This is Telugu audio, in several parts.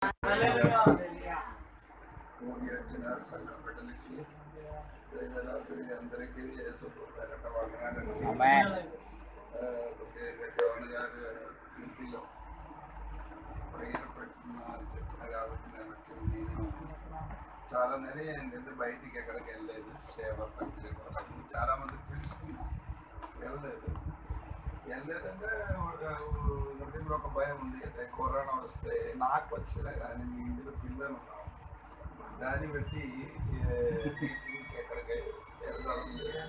కూడి వచ్చిన సంఘ బిడ్డలకి దైవదాసుడి అందరికీ యేసు పేరట వందనాలండి ఆ, ప్రత్యేక జవన్ గారు ఇంటిలో ప్రేయర్ పెట్టిన అని చెప్పిన కాబట్టి నేను వచ్చింది నేను చాలా నెల ఏంటంటే బయటికి ఎక్కడికి వెళ్ళలేదు సేవ పరిచయ కోసం చాలా మంది పిలుచుకున్నా వెళ్ళలేదు వెళ్ళలేదంటే ఒక- హృదయంలో ఒక భయం ఉంది అంటే కరోనా వస్తే నాకు వచ్చినా కానీ మీ ఇంటిలో పిల్లలు ఉన్నాం దాన్ని బట్టి ఏ, మీటింగ్కి ఎక్కడికి వెళ్దాం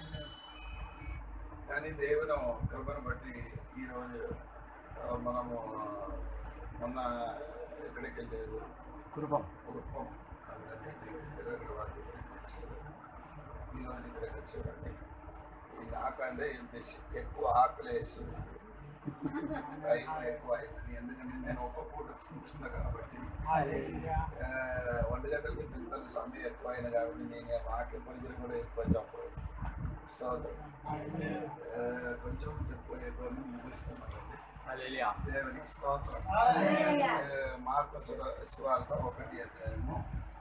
కానీ దేవుని కృపను బట్టి ఈరోజు ఆ, మనము మొన్న ఎక్కడికి వెళ్ళారు కురుపం కుటుంబం అందరినీ దగ్గర వాక్యం చేశారు ఈరోజు ఇక్కడికి వచ్చారండి ఈ నాకంటే బెసి ఎక్కువ ఆకలి వేస్తున్నాడు టైం ఎక్కువ అయింది ఎందుకంటే నేను ఒక పూట తింటున్నా కాబట్టి ఆ, ఒంటి గంటలకి తింటాను సమయం ఎక్కువ అయింది కాబట్టి నేను వాక్య పరిచయం కూడా ఎక్కువ చెప్పలేదు సోదరు ఆ, కొంచెం చెప్పు అయిపోయి ముగిస్తున్నానండి దేవునికి స్తోత్రం ఆ, మార్పు స్వ- స్వార్థ ఒకటి అధ్యాయము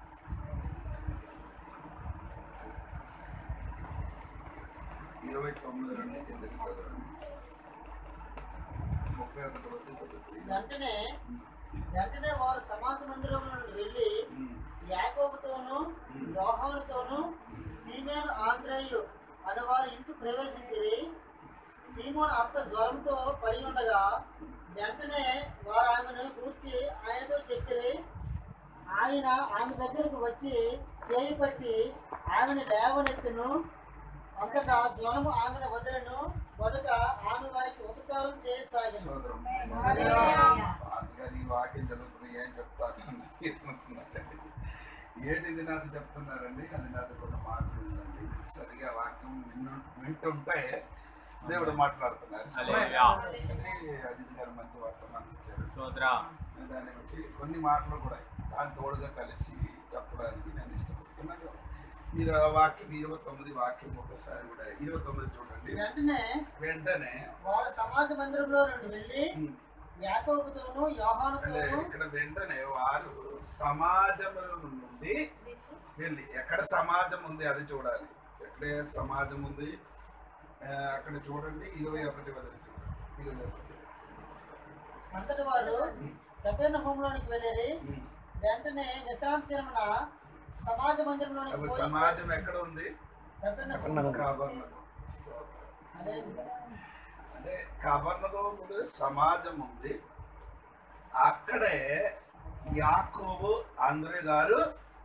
ఇరవై తొమ్మిది నుండి కిందకి చదవండి ముప్పై ఒకటి వరకు చదువుతుంది వెంటనే వెంటనే వారు సమాజ మందిరంలో నుండి వెళ్ళి యాకోబుతోను యోహానుతోను సీమోన్ ఆంధ్రయు అని వారి ఇంటి ప్రవేశించిరి సీమోన్ అత్త జ్వరంతో పడి ఉండగా వెంటనే వారు ఆమెను కూర్చి ఆయనతో చెప్పిరి ఆయన ఆమె దగ్గరకు వచ్చి చేయి పట్టి ఆమెను లేవనెత్తును అంతటా జ్వరము ఆమెను వదలను కనుక ఆమె వారికి ఉపచారం చేయసాగింది సోదరం రాజుగారు ఈ వాక్యం చదువుకుని ఏం చెప్తారని మీరు అనుకున్నారండి ఏంటిది నాకు చెప్తున్నారండి అది నాది కొన్ని మాటలు ఉందండి మీరు సరిగా వాక్యం విన్ను వింటుంటే దేవుడు మాట్లాడుతున్నారు కానీ అజిత్ గారు మంచి వర్తమానం ఇచ్చారు దాన్ని బట్టి కొన్ని మాటలు కూడా దాని తోడుగా కలిసి చెప్పడానికి నేను ఇష్టపడుతున్నాను మీరు ఆ వాక్యం ఇరవై తొమ్మిది వాక్యం ఒకసారి కూడా ఇరవై తొమ్మిది చూడండి వెంటనే వెంటనే వారు సమాజ మందిరంలో నుండి వెళ్ళి ఉమ్, యాకోబుతోను అంటే యోహానుతోను ఇక్కడ వెంటనే వారు సమాజముల నుండి వెళ్ళి ఎక్కడ సమాజం ఉంది అది చూడాలి ఎక్కడే సమాజం ఉంది ఆ, అక్కడ చూడండి ఇరవై ఒకటి వదిలి చూడండి ఇరవై ఒకటి అంతటి వారు కపెర్ణ హోంలోనికి వెళ్ళి ఉమ్. వెంటనే విశ్రాంతి దినమున సమాజ మందిరంలోనికి అప్పుడు పోయి సమాజం ఎక్కడ ఉంది కపెర్నహూము. కావర్ణగం స్తోత్రం హల్లెలూయా. అంటే కవర్ణగోపుడు సమాజం ఉంది అక్కడే యాకోబు ఆంధ్రే గారు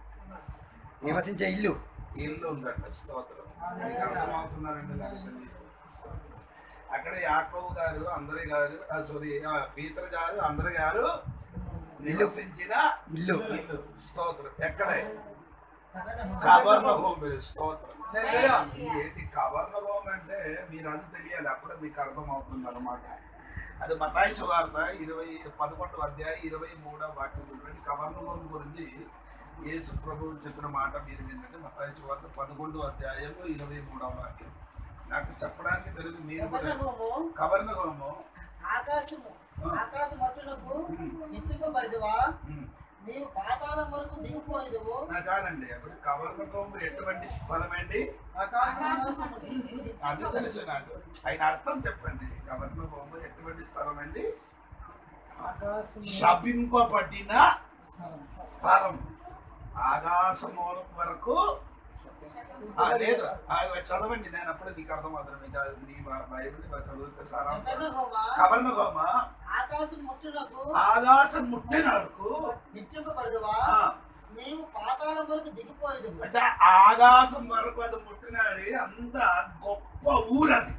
నివసించే ఇల్లు ఇల్లు ఉందంట స్తోత్రం మీకు అర్థమవుతున్నారండి నాకు తెలియదు స్తోత్రం. అక్కడ యాకోబు గారు అందరి గారు సారీ పీతర్ గారు అందరి గారు నివసించిన ఇల్లు. ఇల్లు స్తోత్రం ఎక్కడే కపెర్నహూము. కవర్ణ హోమ్ స్తోత్రం ఈ ఏంటి కవర్ణ హోమ్ అంటే మీరు అది తెలియాలి అప్పుడే మీకు అర్థం అవుతుంది అనమాట అది మతాయి సువార్త ఇరవై పదకొండు అధ్యాయం ఇరవై మూడో వాక్యం చూడండి కవర్ణ హోమ్ గురించి యేసు ప్రభు చెప్పిన మాట మీరు వినండి మతాయి సువార్త పదకొండు అధ్యాయము ఇరవై మూడో వాక్యం నాకు చెప్పడానికి తెలియదు మీరు కూడా కపెర్నహూము కవర్ణ హోము ఆకాశము ఆకాశ మట్టులకు హెచ్చింపబడిదివా నీవు పాతాళం వరకు దిగిపోయిదువు నా చాలండి అప్పుడు కవర్ణ హోమ్ ఎటువంటి స్థలం అండి ఆకాశము అది తెలుసు నాకు ఆయన అర్థం చెప్పండి కవర్ణ హోమ్ ఎటువంటి స్థలం అండి శపింపబడిన స్థలం ఆకాశమూలం వరకు ఆ, లేదు ఆ, చదవండి నేను అప్పుడే నీకు అర్థమవుతుంది మీకు అది నీ బై- బైబిల్ చదివితే సారాంశం కపెర్నహూమా కవర్ణ హోమ ఆకాశం ముట్టునకు ఆకాశం ముట్టిన వరకు హెచ్చింపబడిదివా ఆ, నీవు పాతాళం వరకు దిగిపోయిదువు అంటే ఆకాశం వరకు అది ముట్టినది అంత గొప్ప ఊరు అది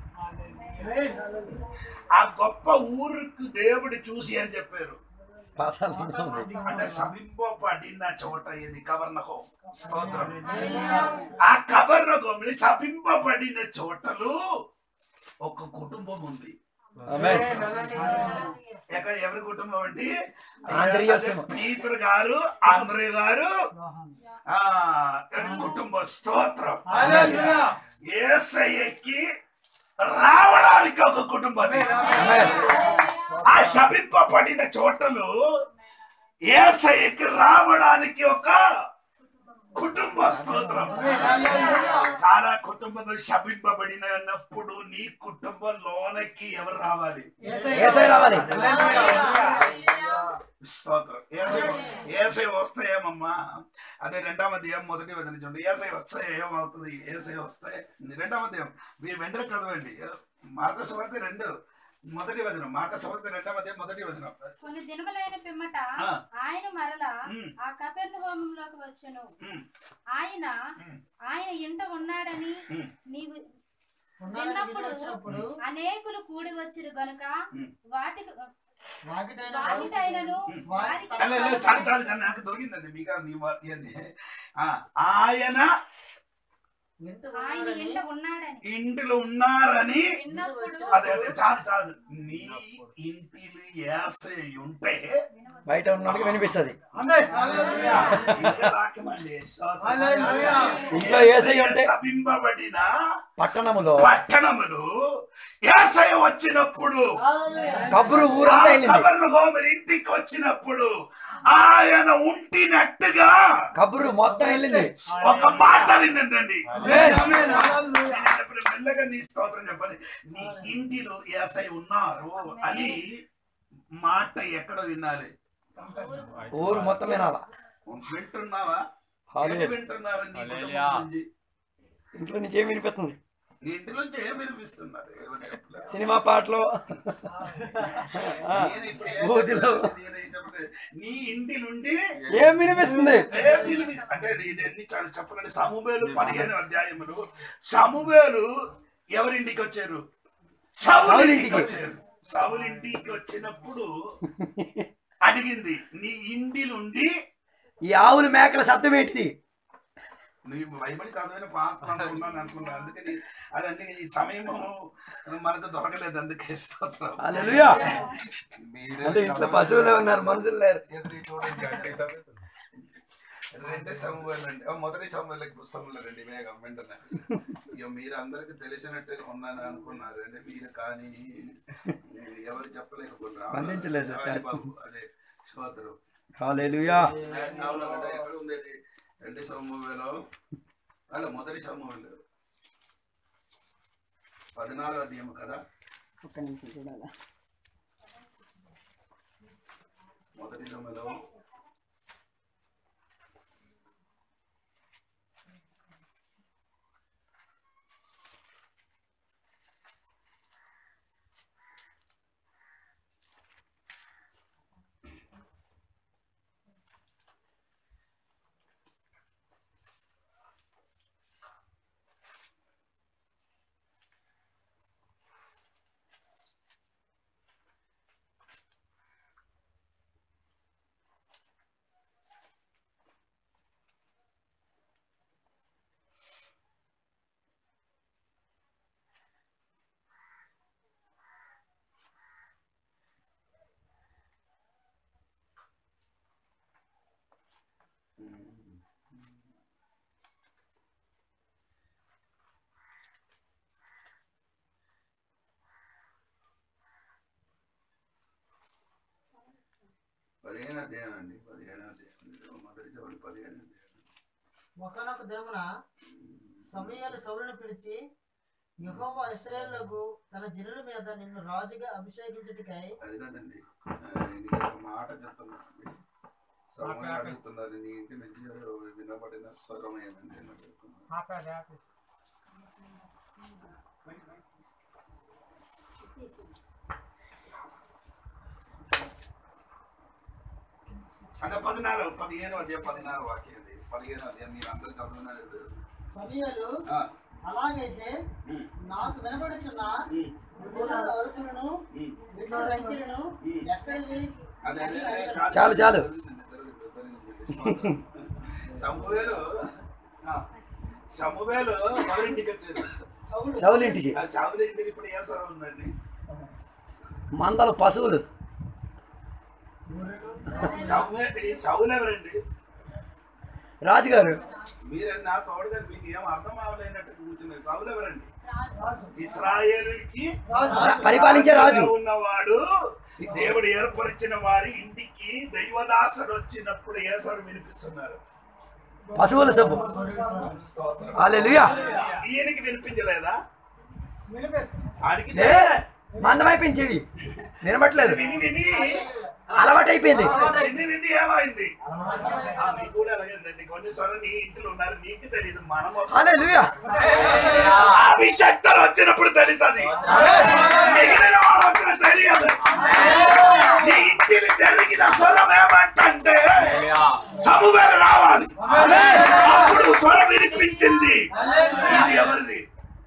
ఆ గొప్ప ఊరుకు దేవుడు చూసి అని చెప్పారు పాతాళంలో ఉంది అంటే సభింపబడిన చోట ఇది కవర్ణహోం స్తోత్రం ఆ కవర్ణహోంని సభింపబడిన చోటలు ఒక కుటుంబం ఉంది ఆమేన్. ఎక్కడ ఎవరి కుటుంబం అండి ఆంద్రియాస్. అదే పీతర్ గారు ఆంధ్రే గారు ఆ కుటుంబ స్తోత్రం ఏసయ్యకి రావడానికి ఒక కుటుంబం అది. ఆమేన్. ఆ శపింపబడిన చోటలు ఏసైకి రావడానికి ఒక కుటుంబ స్తోత్రం చాలా కుటుంబాలు శపింపబడినప్పుడు నీ కుటుంబంలోనకి ఎవరు రావాలి ఏసై రావాలి స్తోత్రం ఏసై ఏసై వస్తే ఏమమ్మా అదే రెండవ అధ్యాయం మొదటి వచనం చూడండి ఏసై వస్తే ఏమవుతుంది ఏసై వస్తే రెండవ అధ్యాయం మీరు వెంటనే చదవండి మార్గ సువార్త రెండు మొదటి వచనం మార్గ సువార్త రెండవ అధ్యాయం మొదటి వచనం కొన్ని దినములైన పిమ్మట ఆ. ఆయన మరలా ఉమ్. ఆ కపెర్ణ హోమంలోకి వచ్చెను ఉమ్, ఆయన ఉమ్, ఆయన ఇంట ఉన్నాడని ఉమ్. నీవు ఉన్నారని విన్నప్పుడు వచ్చినప్పుడు అనేకులు కూడి వచ్చిరు గనుక ఉమ్. వాటికి వాకిటైన వాకిటైనను వారికి అలా లేదు, చాలు చాలు చాలు నాకు దొరికిందండి మీకు నీ వా- ఏంది ఆ, ఆయన ఇంట ఆయన ఉన్నారని ఇంట ఉన్నాడని ఇంటిలో ఉన్నారని విన్నప్పుడు అదే అదే చాలు చాలు నీ ఇంటిలో ఏసై ఉంటే బయట ఉన్నోడికి వినిపిస్తుంది ఇదే వాక్యమండి. స్తోత్రం. ఇంట్లో ఏసై ఉంటే శపింపబడిన పట్టణములో పట్టణములు ఏసై వచ్చినప్పుడు కబురు ఊరంతా వెళ్ళింది కబర్లు హోమర్ ఇంటికి వచ్చినప్పుడు ఆయన ఉంటినట్టుగా కబురు మొత్తం వెళ్ళింది ఒక మాట విన్నదండి ఆమేన్. నేను చెప్పిన మెల్లగా నీ స్తోత్రం చెప్పాలి నీ ఇంటిలో ఏసై ఉన్నారు అని మాట ఎక్కడ వినాలి ఊరు మొత్తం వినాలా వింటున్నావా హాలే. ఏంటి వింటున్నారు నీ కుటుంబం హల్లెలూయా. నుంచి? ఇంట్లో నుంచి ఏమి వినిపిస్తుంది నీ ఇంటిలోంచి ఏం వినిపిస్తున్నారు ఎవరు చెప్పలేదు సినిమా పాటలు ఆ, నేను ఇప్పుడు ఏం బూతులు. చెప్పలేదు, నేను ఏం చెప్పలేదు. నీ ఇంటి నుండి ఏం వినిపిస్తుంది ఏం వినిపి- అంటే ఇది ఎన్ని చాలా చెప్పాలంటే సమూహేలు పదిహేను అధ్యాయములు సమూహేలు ఎవరింటికి వచ్చారు సౌలు సౌలు ఇంటికి ఇంటికి. వచ్చారు సౌలు ఇంటికి వచ్చినప్పుడు అడిగింది నీ ఇంటి నుండి ఈ ఆవులు మేకల శబ్దం ఏంటిది నువ్వు బైబిల్ కాదమైన పాత్ర అనుకున్నాను అనుకున్నా అందుకని అదన్నీ ఈ సమయము మనకు దొరకలేదు అందుకే స్తోత్రం హల్లెలూయా మీరే అంటే ఇంట్లో పశువులే ఉన్నారు మనుషులు లేరు ఎదురు చూడండి రెండే సమూహాలు అండి ఓ, మొదటి సమూహాలకి పుస్తకంలో రండి వేగం వెంటనే ఇక మీరు అందరికి తెలిసినట్టుగా ఉన్నాను అనుకున్నారు అంటే మీరు కానీ ఎవరు చెప్పలేకపోతున్నారు స్పందించలేదు. రాజు బాబు, అదే సోదరు హల్లెలూయా అవును కదా, ఎక్కడ ఉంది అది రెండు సమూహాలు అలా మొదటి సమూహాలు పద్నాలుగు అధ్యాయం కదా ఒక్క నిమిషం చూడాలా మొదటి సమయంలో పదిహేను అధ్యాయం అండి పదిహేను అధ్యాయం మొదటి చదువు పదిహేను అధ్యాయం ఒకనొక దినమున సమయాలు సౌరుని పిలిచి యెహోవా ఇశ్రాయేలులకు తన జనుల మీద నిన్ను రాజుగా అభిషేకించుటకై అది కాదండి ఆ, నీకు ఒక మాట చెప్తున్నానండి సమయం అడుగుతున్నారు నీ ఇంటి నుంచి వినబడిన స్వరం ఏమండి అని అడుగుతున్నారు అంటే పదినాలుగు పదిహేను అధ్యాయం పదినారు వాక్యం అది పదిహేను అధ్యాయం మీరు అందరు చదువున్నారు సమయాలు ఆ, అలాగైతే ఉమ్, నాకు వినబడుచున్న ఉమ్, గొర్రెల అరుపులను ఉమ్. వీటి రంకెలను ఎక్కడివి అదే అదే, అని అదే, అడిగాడు. చాలు, చాలు. జరుగుతుంది, జరుగుతుంది, జరుగుతుంది. సమూవేలు ఆ, సమూవేలు ఎవరింటికి వచ్చారు సౌలు సౌలు ఇంటికి ఆ సౌలు ఇంటికి ఇప్పుడు ఏ స్వరం ఉందండి మందలు పశువులు సౌలు సౌలు ఎవరండి రాజుగారు మీరు నా తోడుగా మీకు ఏం అర్థం అవ్వలేనట్టు కూర్చున్నారు సౌలు ఎవరండి ఇస్రాయేలుకి రా- పరిపాలించే రాజు ఉన్నవాడు ఈ దేవుడు ఏర్పరిచిన వారి ఇంటికి దైవదాసుడు వచ్చినప్పుడు ఏసారు వినిపిస్తున్నారు పశువుల సబ్బు స్తోత్రం హల్లెలూయా ఈయనకి వినిపించలేదా ఆడికి ఏ మందమైపోయించేవి వినబట్లేదు విని విని అలవాటైపోయింది విని విని ఏమైంది ఆ, మీకు కూడా అలాగేందండి కొన్ని సార్లు నీ ఇంట్లో ఉన్నారు నీకు తెలియదు మనం వస్తాం. హల్లెలూయా అభిషక్తులు వచ్చినప్పుడు తెలుసది మిగిలిన వాళ్ళు వచ్చిన తెలియదు నీ ఇంటిని జరిగిన స్వరం ఏమంటే సమూహలు రావాలి అప్పుడు స్వరం వినిపించింది ఇది ఎవరిది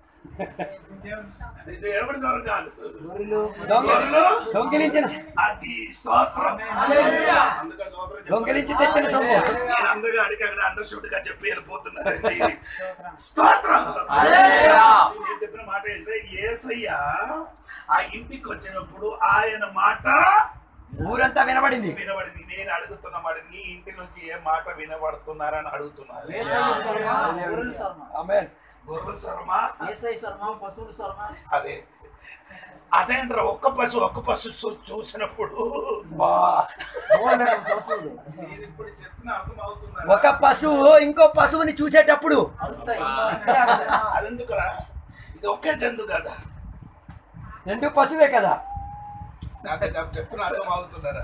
ఇది ఎవరి స్వరం కాదు దొంగ గొర్రెలు, దొంగిలించిన అది స్తోత్రం అందుకే స్తోత్రం చెప్పాలి. దొంగిలించి తెచ్చిన సొమ్ము నేను అందగా అడిగి అక్కడ అండర్ షూట్ గా చెప్పి వెళ్ళిపోతున్నారండి స్తోత్రం నేను చెప్పిన మాట వేసే ఏసయ్య ఆ ఇంటికి వచ్చినప్పుడు ఆయన మాట ఊరంతా వినబడింది వినబడింది నేను అడుగుతున్న మాట నీ ఇంటి నుంచి ఏ మాట వినబడుతున్నారని అడుగుతున్నారు ఆమేన్ గొర్రెల శర్మ ఏసై శర్మ పశువుల శర్మ అదే అదేంటారు ఒక్క పశు ఒక్క పశు చూ- చూసినప్పుడు బా. నేను ఇప్పుడు చెప్పిన అర్థం అవుతుందా ఒక పశువు ఇంకో పశువుని చూసేటప్పుడు అదెందుకురా ఇది ఒకే జంతు కదా రెండు పశువే కదా నాకు చెప్- చెప్పిన అర్థం అవుతున్నారా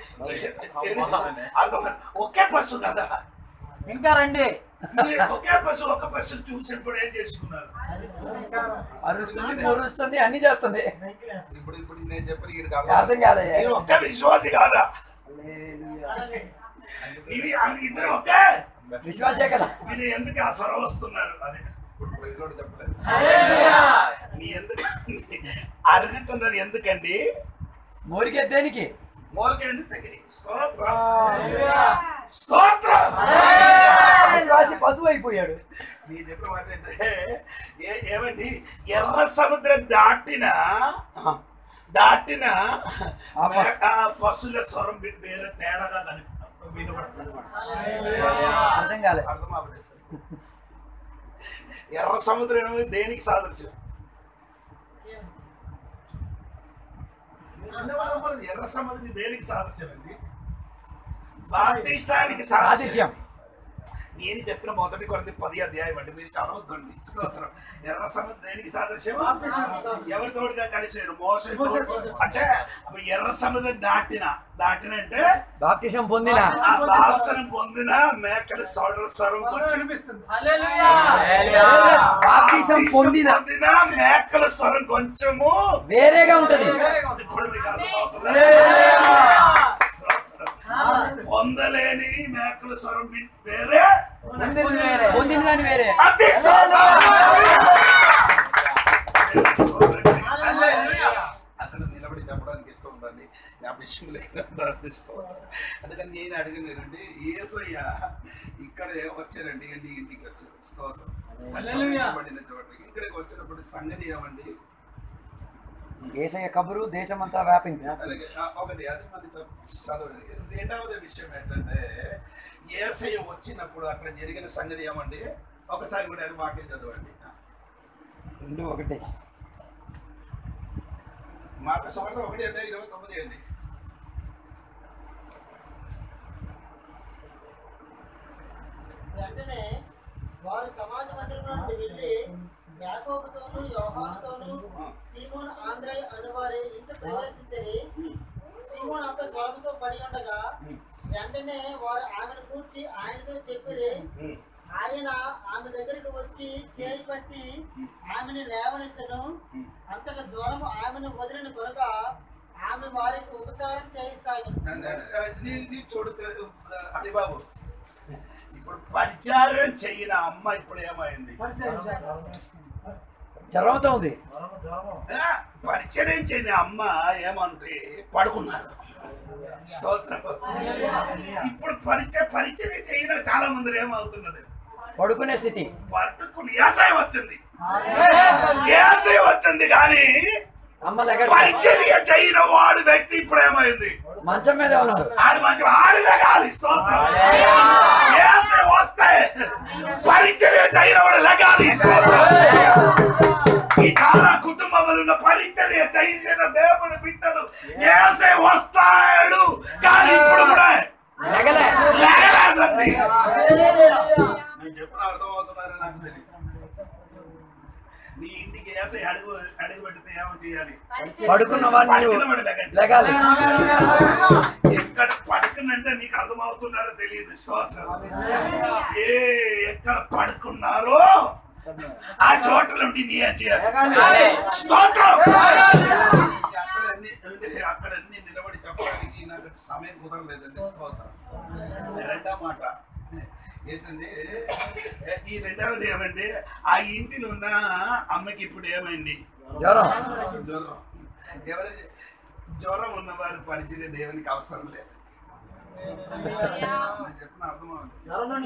అర్థం ఒకే పశు కదా ఇంకా రండి ఇది ఒకే పశు ఒక పశు చూసినప్పుడు ఏం చేసుకున్నారు అరుస్తుంది మురుస్తుంది అన్ని చేస్తుంది ఇప్పుడు ఇప్పుడు నేను చెప్పిన వీడికి అర్థం అర్థం కాదయ్యా మీరు ఒక్క విశ్వాసి కాదా ఇవి అది ఇద్దరు ఒకే విశ్వాసే కదా మీరు ఎందుకు ఆ స్వరం వస్తున్నారు అదే ఇప్పుడు ప్రజలు చెప్పలేదు నీ ఎందుకు అరుగుతున్నారు ఎందుకండి మోరిగే దేనికి మూలకి ఎందుకు స్తోత్రం స్తోత్రం విశ్వాసి పశువు అయిపోయాడు నీ చెప్పిన మాట ఏంటంటే ఏ- ఏమండి ఎర్ర సముద్రం దాటిన దాటిన ఆ పశు- ఆ పశువుల స్వరం వే- వేరే తేడాగా కని వినబడుతుంది అర్థం కాలే అర్థం అవ్వలేదు ఎర్ర సముద్రం ఏమో దేనికి సాదృశ్యం ఎర్ర సముద్రం దేనికి సాదృశ్యం అండి బాప్టిస్టానికి సాదృశ్యం సాదృశ్యం నేను చెప్పిన మొదటి కొరది పది అధ్యాయం అండి మీరు చదవద్దండి స్తోత్రం ఎర్ర సముద్రం దేనికి సాదృశ్యం ఎవరి తోడుగా కలిసారు మోస అంటే అప్పుడు ఎర్ర సముద్రం దాటిన దాటిన అంటే బాప్తిసం పొందిన ఆ బాప్సనం పొందిన మేకల సోదర స్వరం కొంచెం బాప్తిసం పొందిన పొందిన మేకల స్వరం కొంచెము వేరేగా ఉంటది ఇప్పుడు మీకు అర్థమవుతుందా స్తోత్రం. పొందలేని మేకల స్వరం వి- వేరే పొందిన దాని వేరే అతి అక్కడ నిలబడి చెప్పడానికి ఇష్టం ఉందండి నా విషయం లేదు ఇష్టం అందుకని నేను అడిగినానండి ఏసయ్య ఇక్కడ వచ్చారండి నీ ఇంటికి వచ్చారు స్తోత్రం పడిన చోటకి ఇక్కడికి వచ్చినప్పుడు సంగతి ఏమండి ఏసయ్య కబురు దేశమంతా వ్యాపింది అలాగే ఆ, ఒకటి అది మంది చదవండి రెండవది విషయం ఏంటంటే ఏసయ్య వచ్చినప్పుడు అక్కడ జరిగిన సంగతి ఏమండి ఒకసారి కూడా అది వాక్యం చదవండి రెండు ఒకటి మార్గ సమర్థ ఒకటి అదే ఇరవై తొమ్మిది అండి వెంటనే వారు సమాజ మందిరం నుండి వెళ్ళి యాకోబుతోను యోహానుతోను సీమోన్ ఆంధ్రయ్య అనువారి ఇంటి ప్రవేశించరి సీమోన్ అంత స్వరంతో పడి ఉండగా వెంటనే వారు ఆమెను కూర్చి ఆయనతో చెప్పిరి ఆయన ఆమె దగ్గరికి వచ్చి చేయి పట్టి ఆమెను లేవనెత్తను అంతట జ్వరము ఆమెను వదిలిన కొనక ఆమె వారికి ఉపచారం చేయిస్తాను ఇది చూడు హరిబాబు ఇప్పుడు పరిచారం చెయ్యిన అమ్మ ఇప్పుడు ఏమైంది జ్వరంతో ఉంది ఆ, పరిచయం చేయని అమ్మ ఏమంటే పడుకున్నారు స్తోత్రం ఇప్పుడు పరిచయ పరిచయం చేయడం చాలా మంది ఏమవుతున్నది పడుకునే స్థితి పట్టుకుని ఏసై వచ్చింది ఏసై వచ్చింది కానీ అమ్మ లెగ పరిచర్య చేయని వాడు వ్యక్తి ఇప్పుడు ఏమైంది మంచం మీద ఉన్నారు ఆడు మంచి ఆడుగా కాదు స్తోత్రం ఏసై వస్తే పరిచర్య చేయని వాడు లెగాలి స్తోత్రం ఈ చాలా కుటుంబంలో ఉన్న పరిచర్య చేసిన దేవుని బిడ్డలు ఏసే రండి నేను చెప్పిన అర్థమవుతున్నారని నాకు తెలియదు నీ ఇంటికి వేసే అడుగు అడుగు పెడితే ఏమో చేయాలి పడుకున్న వాడిని పడుకున్న వాడు లెగండి. లెగాలి ఎక్కడ పడుకున్నంటే నీకు అర్థమవుతున్నారో తెలియదు స్తోత్రం ఏ ఎక్కడ పడుకున్నారో ఆ చోట్ల నుండి నీ ఏం చేయాలి స్తోత్రం అక్కడ అన్ని- అంటే అక్కడ అన్ని నిలబడి చెప్పడానికి నాకు సమయం కుదరలేదండి స్తోత్రం రెండో మాట ఏంటంటే ఈ రెండవది ఏమండి ఆ ఇంటిలో ఉన్న అమ్మకి ఇప్పుడు ఏమైంది జ్వరం జ్వరం ఎవరి జ్వరం ఉన్నవారు పరిచయ దేవునికి అవసరం లేదు నేను చెప్పిన అర్థమవుతుంది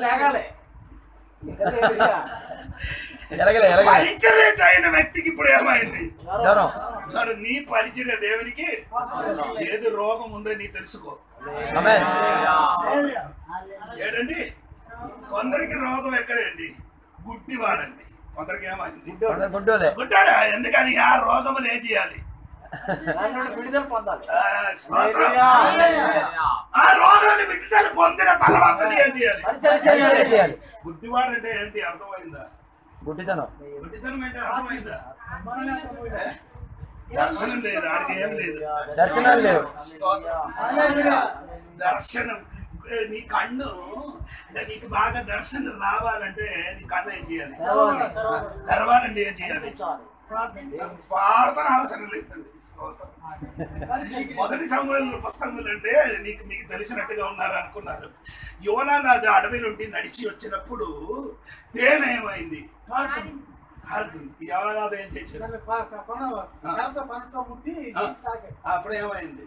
ఎలగలే ఎలగలే పరిచర్య చేయని వ్యక్తికి ఇప్పుడు ఏమైంది జ్వరం మరి నీ పరిచర్య దేవునికి ఏది రోగం ఉందో నీ తెలుసుకో ఆమేన్ ఏంటండి కొందరికి రోగం ఎక్కడండి గుడ్డివాడండి కొందరికి ఏమైంది కొందరు గుడ్డోలే గుడ్డాడా ఎందుకని ఆ రోగములు ఏం చేయాలి విడుదల పొందాలి ఆ, స్తోత్రం. ఆ రోగాన్ని విడుదల పొందిన తర్వాత నీ ఏం చేయాలి పరిచర్య చేయాలి గుడ్డివాడు అంటే ఏంటి అర్థమైందా గుడ్డితనం గుడ్డితనం అంటే అర్థమైందా ఏ? దర్శనం లేదు ఆడికి ఏం లేదు దర్శనాలు లేవు స్తోత్రం. దర్శనం ఏ, నీ కన్ను అంటే నీకు బాగా దర్శనం రావాలంటే నీ కన్ను ఏం చేయాలి తెరవాలంటే ఏం చేయాలి ప్రార్థన అవసరం లేదండి స్తోత్రం. మొదటి సమయంలో పుస్తకములు అంటే నీకు మీకు తెలిసినట్టుగా ఉన్నారు అనుకున్నారు యోనా నాది అడవి నుండి నడిచి వచ్చినప్పుడు తేనె ఏమైంది హారుతుంది యోనాథ్ ఏం చేశారు ఆ, అప్పుడు ఏమైంది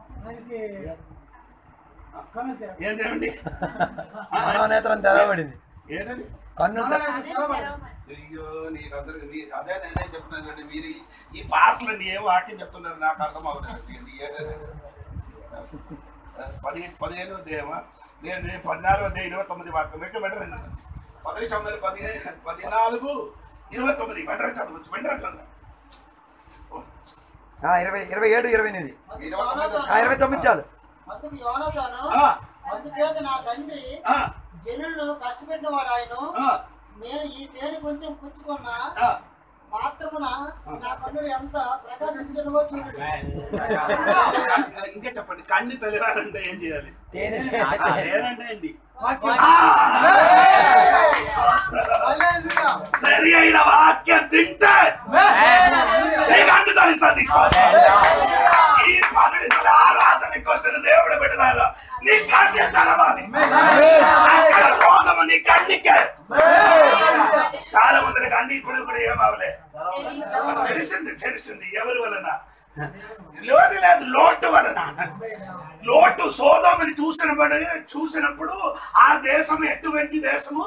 ఏం చేయండి మనోనేత్రం తెరవబడింది ఏంటండి కన్ను తె- అయ్యో నీకు అందరికి మీ అదే నేనే చెప్తున్నానండి మీరు ఈ- ఈ పాస్టర్లు ఏ వాక్యం చెప్తున్నారు నాకు అర్థం అవ్వలేదు ఇది ఏంటంటే, పదిహేను పదిహేను దేవా నేను నేను పద్నాలుగు అదే ఇరవై తొమ్మిది వాక్యం లెక్క వెంటనే చదువు పదిహేను చదువు పదిహేను పద్నాలుగు ఇరవై తొమ్మిది వెంటనే చదవచ్చు వెంటనే చదువు ఆ, ఇరవై ఇరవై ఏడు ఇరవై ఎనిమిది ఇరవై తొమ్మిది ఆ, ఇరవై తొమ్మిది చాలు అందుకు యోనతాను ఆ, అందుచేత నా తండ్రి ఆ, జనులను కష్టపెట్టిన వాడు ఆయన ఆ, నేను ఈ తేనె కొంచెం పుచ్చుకున్నా ఆ. మాత్రమున నా కన్నులు ఎంత ప్రకాశించనువో చూడండి ఇంకా చెప్పండి కన్ను తెలివారంటే ఏం చేయాలి తేనె ఏనంటే అండి సరి అయిన వాక్యం తింటే నీకు అన్ని తెలుస్తుంది ఈ పగడిసల ఆరాధనకి వస్తున్న దేవుడు పెట్టినారు నీ కన్ను తెరవాలి అక్కడ రోగము నీ కన్నికే చాలా మందికి అన్ని ఇప్పుడు కూడా ఏమవలే తెలిసింది తెలిసింది ఎవరి వలన లోటు లేదు లోటు వలన లోటు సోదోమని చూసినప్పుడు చూసినప్పుడు ఆ దేశం ఎటువంటి దేశము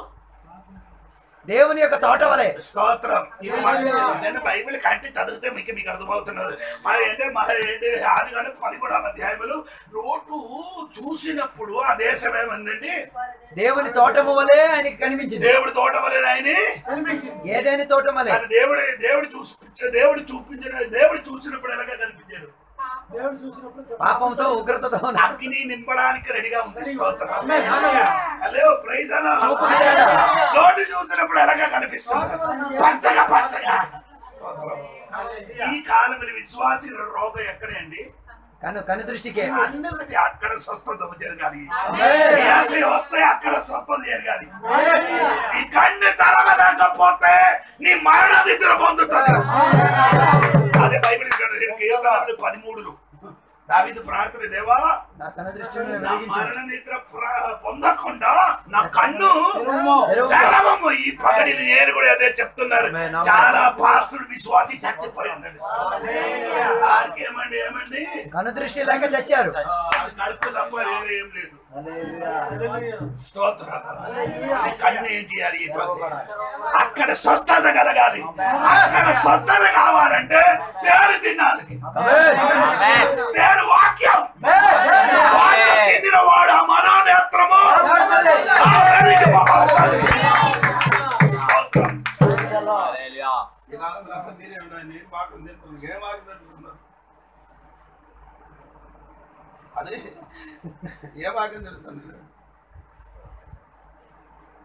దేవుని యొక్క తోట వలె స్తోత్రం ఇది మన- నేను బైబిల్ కరెక్ట్ చదివితే మీకు మీకు అర్థమవుతున్నది మరి ఏంటంటే మా ఏంటి ఆది కానీ పదిహేడవ అధ్యాయములు లోటు చూసినప్పుడు ఆ దేశం ఏమందండి దేవుని తోటము వలె ఆయనకి కనిపించింది దేవుడి తోట వలన ఆయన ఏదైనా తోటం వలె అది దేవుడి దేవుడు చూసి దేవుడు చూపించిన దేవుడు చూసినప్పుడు ఎలాగా కనిపించాడు పాపంతో ఉగ్రతతో ఉన్న అగ్ని నింపడానికి రెడీగా ఉంది స్తోత్రం హలో ప్రైజ్ అలా చూపుకి తేడా. నోటి చూసినప్పుడు ఎలాగా కనిపిస్తుంది పచ్చగా పచ్చగా స్తోత్రం. ఈ కాలంలో విశ్వాసి రోగం ఎక్కడే అండి కను కను దృష్టికే అందరికి అక్కడ స్వస్థత జరగాలి ఏసై వస్తే అక్కడ స్వస్థత జరగాలి ఈ కన్ను తెరవలేకపోతే నీ మరణ నిద్ర పొందుతుంది అదే బైబిల్ ఇక్కడ కీర్తనలు పదిమూడులు దావీదు ప్రార్థన దేవా నా కను దృష్టిని నా వెలిగించు మరణ నిద్ర ప్ర- పొందకుండా నా కన్ను తెరవము. తెరవము ఈ పగడిని నేను కూడా అదే చెప్తున్నారు ఆమేన్, ఆమేన్. చాలా పాస్టుడు విశ్వాసి చచ్చిపోయి ఉన్నాడు వాడికి ఏమండి ఏమండి కను దృష్టి లేక చచ్చారు ఆ, అది కడుపు తప్ప వేరే ఏం లేదు స్తోత్రం నీ కన్ను ఏం చేయాలి ఈ పని? అక్కడ స్వస్థత కలగాలి అక్కడ స్వస్థత కావాలంటే తేను తినాలి తేను వాక్యం వాక్యం తిండిన వాడు ఆ మనోనేత్రము ఆ వెలికి పోవాలి. స్తోత్రం. ఈ కాలంలో అప్పుడు మీరే ఉండాలి. నేను వాక్యం తింటున్నాను. ఏం వాక్యం తింటున్నారు? అదే ఏ వాక్యం తిరుగుతున్నారు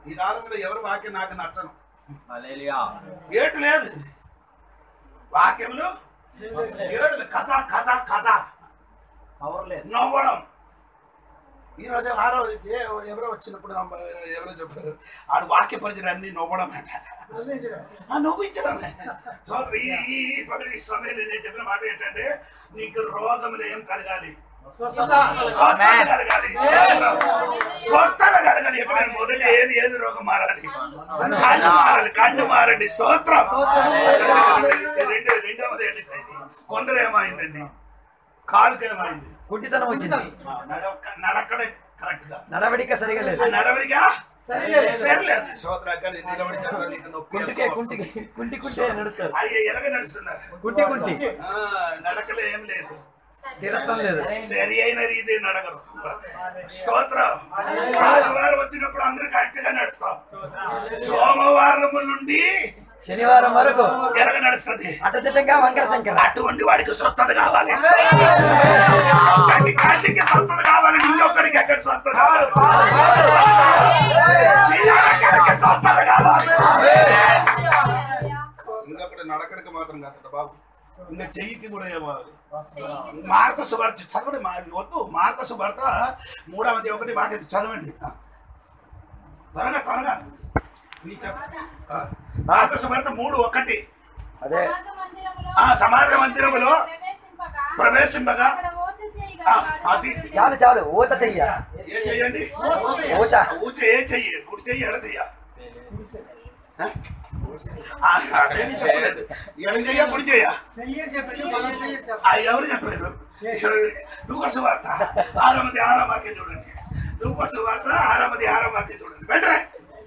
ఈ కాలంలో ఎవరు వాక్యం నాకు నచ్చను హల్లెలూయా ఏటు లేదు వాక్యములు ఏడు లేదు. కథ కథ కథ పవర్ లేదు నవ్వడం ఈ రోజు ఆరో ఏ- ఎవరో వచ్చినప్పుడు నమ్మ- ఎవరో చెప్పారు ఆడు వాక్య పరిచయం అన్ని నవ్వడం అంటాడు ఆ నవ్వించడమే సోదరు ఈ ఈ ఈ పగడి సమయంలో నేను చెప్పిన మాట ఏంటంటే నీకు రోగములు ఏం కలగాలి స్వస్థత కలగాలి స్తోత్రం. స్వస్థత కలగాలి ఎప్పుడైనా మొదటి ఏది ఏది రోగం మారాలి కళ్ళు మారాలి కళ్ళు మారండి స్తోత్రం రెండు రెండవది ఏంటి కొందరు ఏమైందండి కాలుకి ఏమైంది కుంటితనం వచ్చింది నడక నడకడే కరెక్ట్ గా నడవడిక సరిగా లేదు ఆ నడవడిగా సరిలేదు సోదర కానీ నిలబడి చెప్తా నీకు నొప్పి కుంటికే ఎక్కువ కుంటికి వస్తుంది. కుంటి కుంటే నడుస్తారు అయ్యే ఎలాగ నడుస్తున్నారు కుంటి కుంటి ఆ, నడకలో ఏం లేదు స్థిరత్వం లేదు సరి అయిన రీతి నడగరు స్తోత్రం ఆదివారం వచ్చినప్పుడు అందరూ కరెక్ట్ గా నడుస్తాం సోమవారం నుండి శనివారం వరకు ఎలాగ నడుస్తుంది అటదిట్టంగా వంకర తంకర అటువంటి వాడికి స్వస్థత కావాలి కంటికి స్వస్థత కావాలి ఇంకొకడికి ఎక్కడ స్వస్థత కావాలి చిన్నవాడికి స్వస్థత కావాలి ఇంకొకటి నడకడికి మాత్రం కాదట బాబు ఇంకా చెయ్యికి కూడా ఏమావాలి మార్క సువార్త చదవండి మా వద్దు మార్క సువార్త మూడవది ఒకటి బాగా చదవండి త్వరగా త్వరగా నీ చెప్ప ఆ, మార్క సువార్త మూడు ఒకటి అదే ఆ సమాజ మందిరములో ప్రవేశింపగా అక్కడ ఓచ చేయగా ఆ, వాడు అది చాలు చాలు ఊత చెయ్య ఏ చెయ్యండి ఊచ ఊచ ఏ చెయ్యి కుడి చెయ్యి ఎడ చెయ్య ఆ, అదేమి చెప్పలేదు ఎడం చెయ్య కుడి చెయ్య ఆ, ఎవరు చెప్పారు లూకసు వార్త ఆరవది ఆరో వాక్యం చూడండి లూకసు వార్త ఆరవది ఆరో వాక్యం చూడండి వెంటనే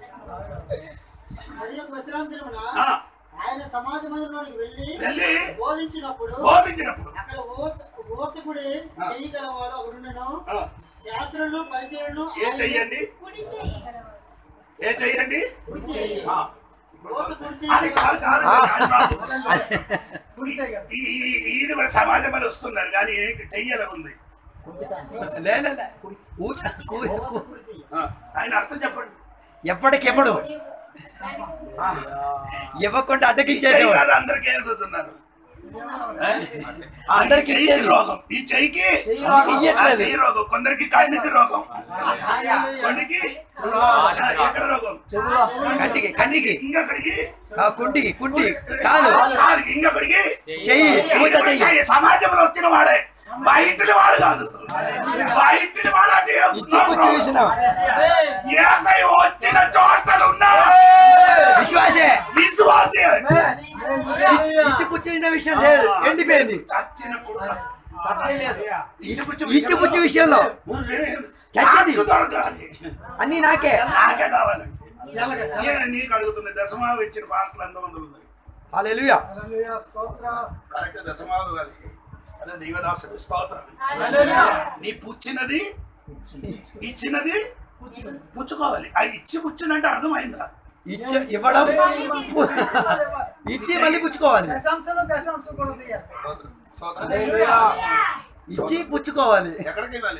మరి యొక్క విశ్రాంతి దినమున ఆ, ఆయన సమాజ మందిరంలోనికి వెళ్ళి వెళ్ళి బోధించినప్పుడు బోధించినప్పుడు అక్కడ ఓచ- ఓచకుడి చెయ్యి గలవాడు ఒకడుండెను ఆ, శాస్త్రులను పరిచయను ఏ చెయ్యండి కుడి చెయ్యి ఏ చెయ్యండి కుడి చెయ్యి ఆ, ఓచ కుడి అది చెయ్యి చాలు చాలు చాలు బాబు. ఈ- ఈ- ఈయన కూడా సమాజం వల్ల వస్తున్నారు కానీ చెయ్యల ఉంది లే, లే, లే. ఊచ కూ- కూ- ఆ, ఆయన అర్థం చెప్పండి ఎప్పటికెప్పుడు ఆ, ఇవ్వకుండా ఈ చెయ్యి అడ్డకిచ్చేసేవాడు కాదు అందరికీ ఏం చదువుతున్నారు ఆ, ఈ అందరికీ చెయ్యికి ఇచ్చేది. రోగం ఈ చెయ్యికి అందరికీ ఆ ఇయ్యట్లేదు చెయ్యి రోగం కొందరికి కన్నుకి రోగం కొండికి ఆ, ఎక్కడ రోగం కంటికి కంటికి ఇంకొకడికి కా- కుంటికి కుంటి కాలు కాలుకి ఇంకొకడికి చెయ్యి ఊత ఇక్కడ చెయ్యి చెయ్యి సమాజంలో వచ్చిన వాడే బయటిని వాడు కాదు బయటిని వాడు అంటే ఇచ్చి పుచ్చి విషయం ఏసై వచ్చిన చోటలు ఉన్నా విశ్వాసే విశ్వాసి ఇచ్చి- ఇచ్చి పుచ్చిన విషయం లేదు ఎండిపోయింది చచ్చిన కుక్క ఇచ్చి పుచ్చి ఇచ్చి పుచ్చి విషయంలో చచ్చింది. నాకు దొరకాలి అన్ని నాకే నాకే కావాలండి నేను నీకు అడుగుతున్నా దశమావు ఇచ్చిన పాటలు ఎంతమంది ఉన్నాయి హల్లెలూయా కరెక్ట్ దశమావు కలిగి అదే దీవదాసుడు స్తోత్రం నీ పుచ్చినది ఇచ్చినది పుచ్చుకోవాలి ఆ ఇచ్చి పుచ్చినంటే అర్థమైందా ఇచ్చి ఇవ్వడం పు- ఇచ్చి మళ్ళీ పుచ్చుకోవాలి స్తోత్రం స్తోత్రం ఇచ్చి పుచ్చుకోవాలి ఎక్కడికి ఇవ్వాలి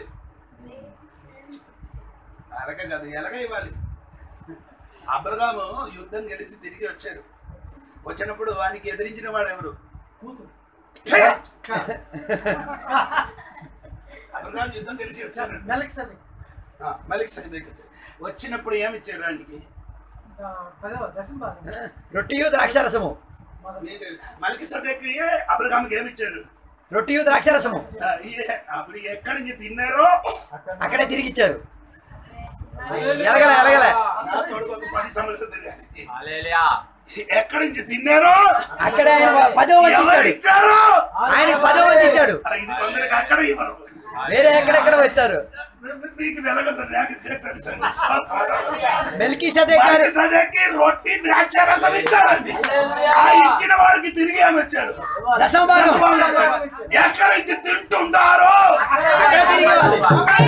అరక కాదు ఎలాగ ఇవ్వాలి అబ్రగాము యుద్ధం గెలిచి తిరిగి వచ్చారు వచ్చినప్పుడు వానికి ఎదిరించిన వాడు ఎవరు ఛే! అబ్రగాము యుద్ధం గెలిచి వచ్చారు మలిక్ సైడ్ దగ్గరికి వచ్చారు వచ్చినప్పుడు ఏమి ఇచ్చారు ఆయనకి రొట్టియు ద్రాక్షరసము మీకు మలికి సదకి అబ్రగాముకి ఏమి ఇచ్చారు రొట్టియు ద్రాక్షరసము ఆ, ఈ- అప్పుడు ఎక్కడి నుంచి తిన్నారో అక్కడే తిరిగి ఇచ్చారు ఎలగలే ఎలగలే నా కొడుకు ఒక పది సంవత్సరాలు తిరిగాలి హల్లెలూయా ఎక్కడి నుంచి తిన్నారో అక్కడే ఆయన పదో వంతు ఎవరు ఇచ్చాడు ఇచ్చారు ఆయన పదో వంతు ఇచ్చాడు ఆ, ఇది కొందరికి అక్కడ ఇవ్వరు వేరే ఎక్కడెక్కడ వచ్చారు నీకు వెలగదు నాకు తెలుసండి స్తోత్రం. మెల్కి సదే గారు వారికి సదకి రొట్టి ద్రాక్ష రసం ఇచ్చారండి ఆ ఇచ్చిన వాడికి తిరిగి ఏమి వచ్చారు దశమ భాగం ఎక్కడ నుంచి తింటుండారో అక్కడ తిరిగి ఇవ్వాలి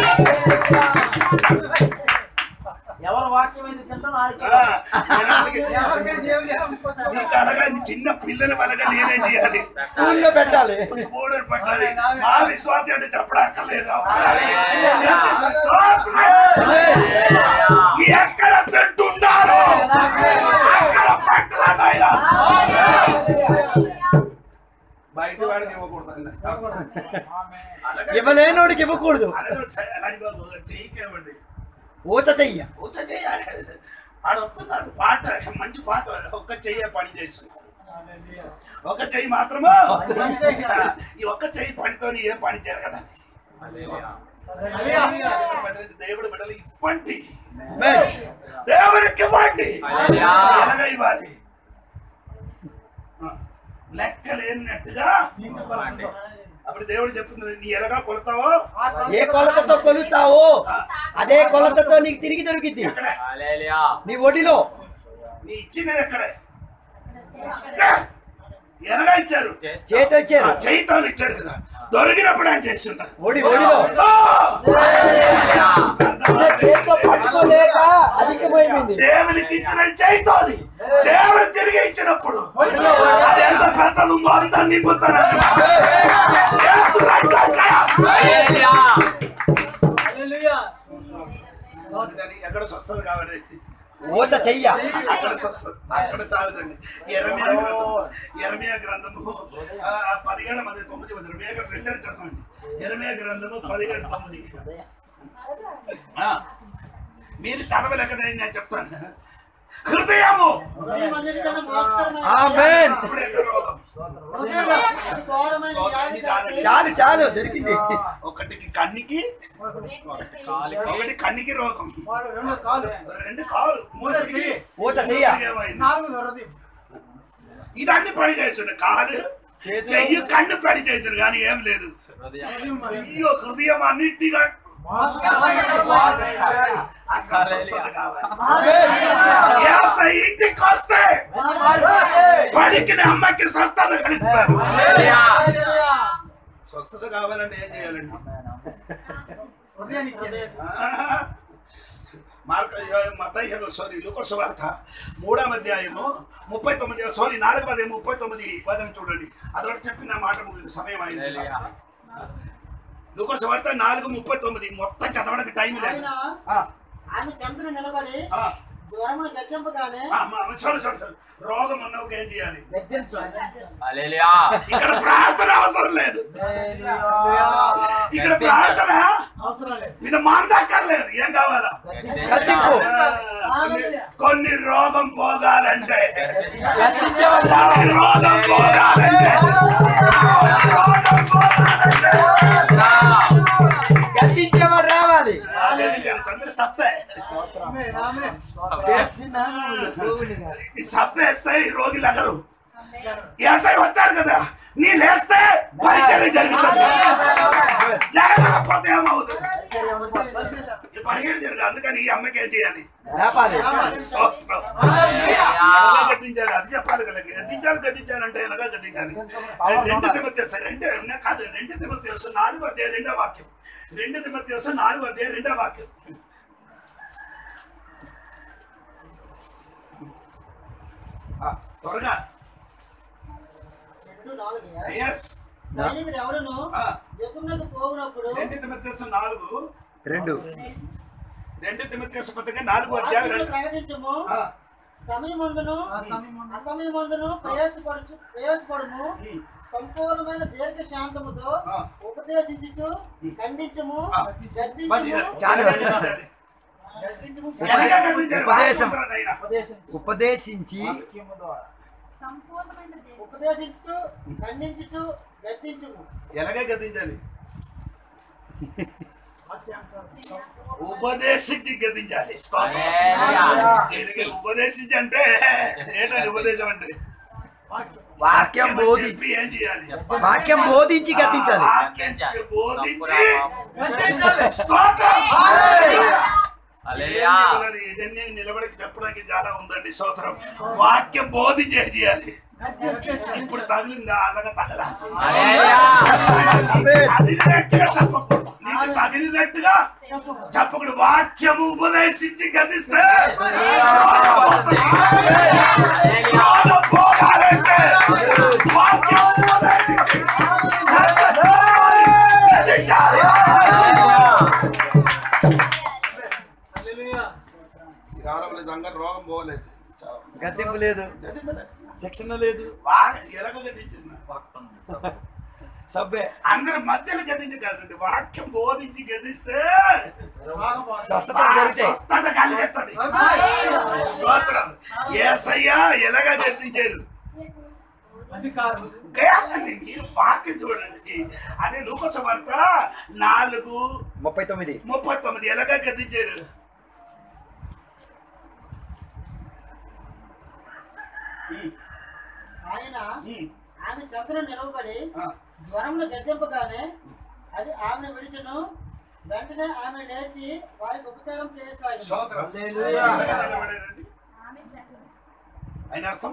ఎవరు వాక్యం అయితే తింటారో ఆయనకి ఆ, నేను అందుకే- నీకు అలాగా నీ చిన్న పిల్లల వలగా నేనే చేయాలి స్కూల్లో పెట్టాలి స్కూడర్ పట్టాలి మా విశ్వాసం అంటే చెప్పడక్కర్లేదు స్తోత్రం. ఎక్కడ తింటుండా అలాగే ఇవ్వలేనోడికి ఇవ్వకూడదు అలాగే స- హరిబాబు చెయ్యికేమండి ఊచ చెయ్య ఊచ చెయ్యాలి ఆడ వస్తున్నాడు పాట మంచి పాట ఒక్క చెయ్యే పని చేస్తున్నాడు ఒక చెయ్యి మాత్రము ఈ ఒక్క చెయ్యి పనితో ఏం పని జరగదండి దేవుడు బిడ్డలు ఇవ్వండి ఆమేన్. దేవునికి ఇవ్వండి ఎలాగ ఇవ్వాలి లెక్క లేనట్టుగా అప్పుడు దేవుడు చెప్తుంది నీ ఎలాగా కొడతావో ఏ కొలతతో కొలుస్తావో అదే కొలతతో నీకు తిరిగి దొరికింది ఎక్కడే నీ ఒడిలో నీ ఇచ్చినది ఎక్కడే ఎలాగా ఇచ్చారు చేతి ఆ వచ్చారు చేయితో ఇచ్చారు కదా దొరికినప్పుడు ఆయన చేస్తున్నారు ఒడి ఒడిలో ఆ! అంటే చేతితో పట్టుకోలేక అధికమైపోయింది దేవునికి ఇచ్చిన చేయితోని దేవుడు తిరిగి ఇచ్చినప్పుడు అది ఎంత పెద్దది ఉందో అంత నింపుతానని యేసు రక్తం అందుకని ఎక్కడ స్వస్థత కావాలి ఊచ చెయ్య అక్కడ స్వస్థత అక్కడ చాలదండి ఎరమియా గ్రంథము ఎరమియా గ్రంథము ఆ, ఆ పదిహేడు మంది తొమ్మిది మంది వేగం రెండే చదవండి ఎరమియా గ్రంథము పదిహేడు తొమ్మిది ఆ, మీరు చదవలేకనే నేను చెప్తాను హృదయము హృదయం అన్నిటికన్నా మోసకరమైన ఆమేన్ అప్పుడు ఎక్కడ రోగం అతి ఘోరమైన వ్యాధి కాబట్టి చాలు చాలు దొరికింది ఒకటికి కన్నికి ఒకటి కన్నికి రోగం రెండు కాలు రెండు కాలు మూడోది ఊచ చెయ్య ఏమైంది? నాలుగు దొరది ఇదన్నీ పని చేస్తుండే కాలు చెయ్యి కన్ను పని చేసిండు కానీ ఏం లేదు అయ్యో హృదయం అన్నిటిగా అక్కడ స్వస్థత కావాలి. ఆమేన్. ఏసై ఇంటికి వస్తే పలికిన అమ్మకి స్వస్థత కలుగుతారు స్వస్థత కావాలంటే ఏం చేయాలండి హృదయాన్ని ఇచ్చేది మార్క మతయ్య సారీ లుకోస్ వార్త మూడవ అధ్యాయము ముప్పై తొమ్మిది సారీ నాలుగవ అధ్యాయం ముప్పై తొమ్మిది వదన చూడండి అదొకటి చెప్పిన మాట ముగిదు సమయం అయింది లుకోస్ వార్త నాలుగు ముప్పై తొమ్మిది మొత్తం చదవడానికి టైం లేదు ఆ, ఆమె చంద్రుడు నిలబడి ఆ, జ్వరమును గద్దెంపగానే ఆ, మా- సారీ సారీ సారీ. రోగం ఉన్నవి ఏం చేయాలి హల్లెలూయా ఇక్కడ ప్రార్థన అవసరం లేదు ఇక్కడ ప్రార్థన అవసరం లేదు నిన్న మాట్లాడక్కర్లేదు ఏం కావాలా కత్తింపు ఆ, కొన్ని- కొన్ని రోగం పోగాలంటే కత్తించేవాడు కొన్ని రోగం పోగాలంటే రోగం పోగాలంటే కత్తించేవాడు రావాలి రాలేదు కానీ కొందరు సప్పే ఆమేన్, ఆమేన్. ఈ సప్పేస్తే ఈ రోగి లగరు ఏసై వచ్చారు కదా నీ లేస్తే పరిచయం జరుగుతుంది లేకపోతే ఏమవుతుంది ఈ పరిచయం జరగదు అందుకని ఈ అమ్మకి ఏం చేయాలి లేపాలి స్తోత్రం. ఎలాగా గద్దించాలి అది చెప్పాలి కదా గద్దించాలి గద్దించాలంటే ఎలాగా గద్దించాలి అది రెండు తిమ్మతి రెండు ఉన్నాయి కాదు రెండు తిమ్మతి వస్తుంది నాలుగు అధ్యాయ రెండో వాక్యం రెండు తిమ్మతి వస్తుంది నాలుగు అధ్యాయ రెండో వాక్యం ఆ, త్వరగా రెండు నాలుగు ఎస్ సైనికుడు ఎవడును యుద్ధమునకు పోవునప్పుడు రెండు తిమ్మతి వస్తుంది నాలుగు రెండు రెండు తిమ్మతి పత్రిక నాలుగు అధ్యాయం వాక్యమును రెండు ప్రకటించము ఆ, సమయమందును ఆ సమయమందు అసమయమందును ప్రయాసపడుచు ప్రయాసపడము సంపూర్ణమైన దీర్ఘ శాంతముతో ఆ. ఉపదేశించుచు ఖండించము ఆ. గద్దించము పది చాలు. ఎలాగా గద్దించాలి? గద్దించము ఎలాగా గద్దించాలి? ఉపదేశం. వాక్యం నాయనా. ఉపదేశించి సంపూర్ణమైన దేవుడు. ఉపదేశించుచు ఖండించుచు గద్దించుము ఎలాగే గద్దించాలి వాక్యానుసారం. ఉపదేశించి గద్దించాలి స్తోత్రం. హల్లెలూయా దీనికి ఉపదేశించి అంటే ఏంటంటే ఉపదేశం అంటే వాక్యం. వాక్యం బోధి చెప్పి ఏం చేయాలి వాక్యం బోధించి గద్దించాలి ఆ వాక్యం చె- బోధించి గద్దించాలి. స్తోత్రం. హల్లెలూయా ఏంటి ఇదన్నీ నిలబడి చెప్పడానికి చాలా ఉందండి స్తోత్రం వాక్యం బోధించే చేయాలి గద్దించాలి. ఇప్పుడు తగిలిందా అలాగా తగల హల్లెలూయా తగిలినట్టుగా చెప్పకూడదు నీకు తగిలినట్టుగా చెప్పకూడదు వాక్యము ఉపదేశించి గదిస్తే రోగం పోగాలంటే వాక్యం ఉపదేశించి గద్దించాలి. శ్రీకాళహస్తి సంఘం రోగం పోలేదు చాలా మంది. గద్దింపు లేదు గద్దింపలే. శిక్షణ లేదు బాగా ఎలాగ గద్దించింది సబ్బే అందరి మధ్యలో గదించి కాదండి వాక్యం బోధించి గదిస్తే స్వస్థత బాగా దొరికితే స్వస్థత కలిగేస్తుంది స్తోత్రం ఏసయ్య ఎలాగా గద్దించారు అధికారం కేవలండి మీరు వాక్యం చూడండి అదే లూకస వార్త నాలుగు ముప్పై తొమ్మిది ముప్పై తొమ్మిది ఎలాగా గద్దించారు ఆయన ఉమ్, ఆమె చంద్రుడు నిలవబడి ఆ, జ్వరంలో గద్దెంపగానే అది ఆమెను విడిచెను వెంటనే ఆమె లేచి వారికి ఉపచారం చేయసాగింది స్తోత్రం హల్లెలూయా. ఎలాగా నిలబడారండి ఆమె చేత ఆయన అర్థం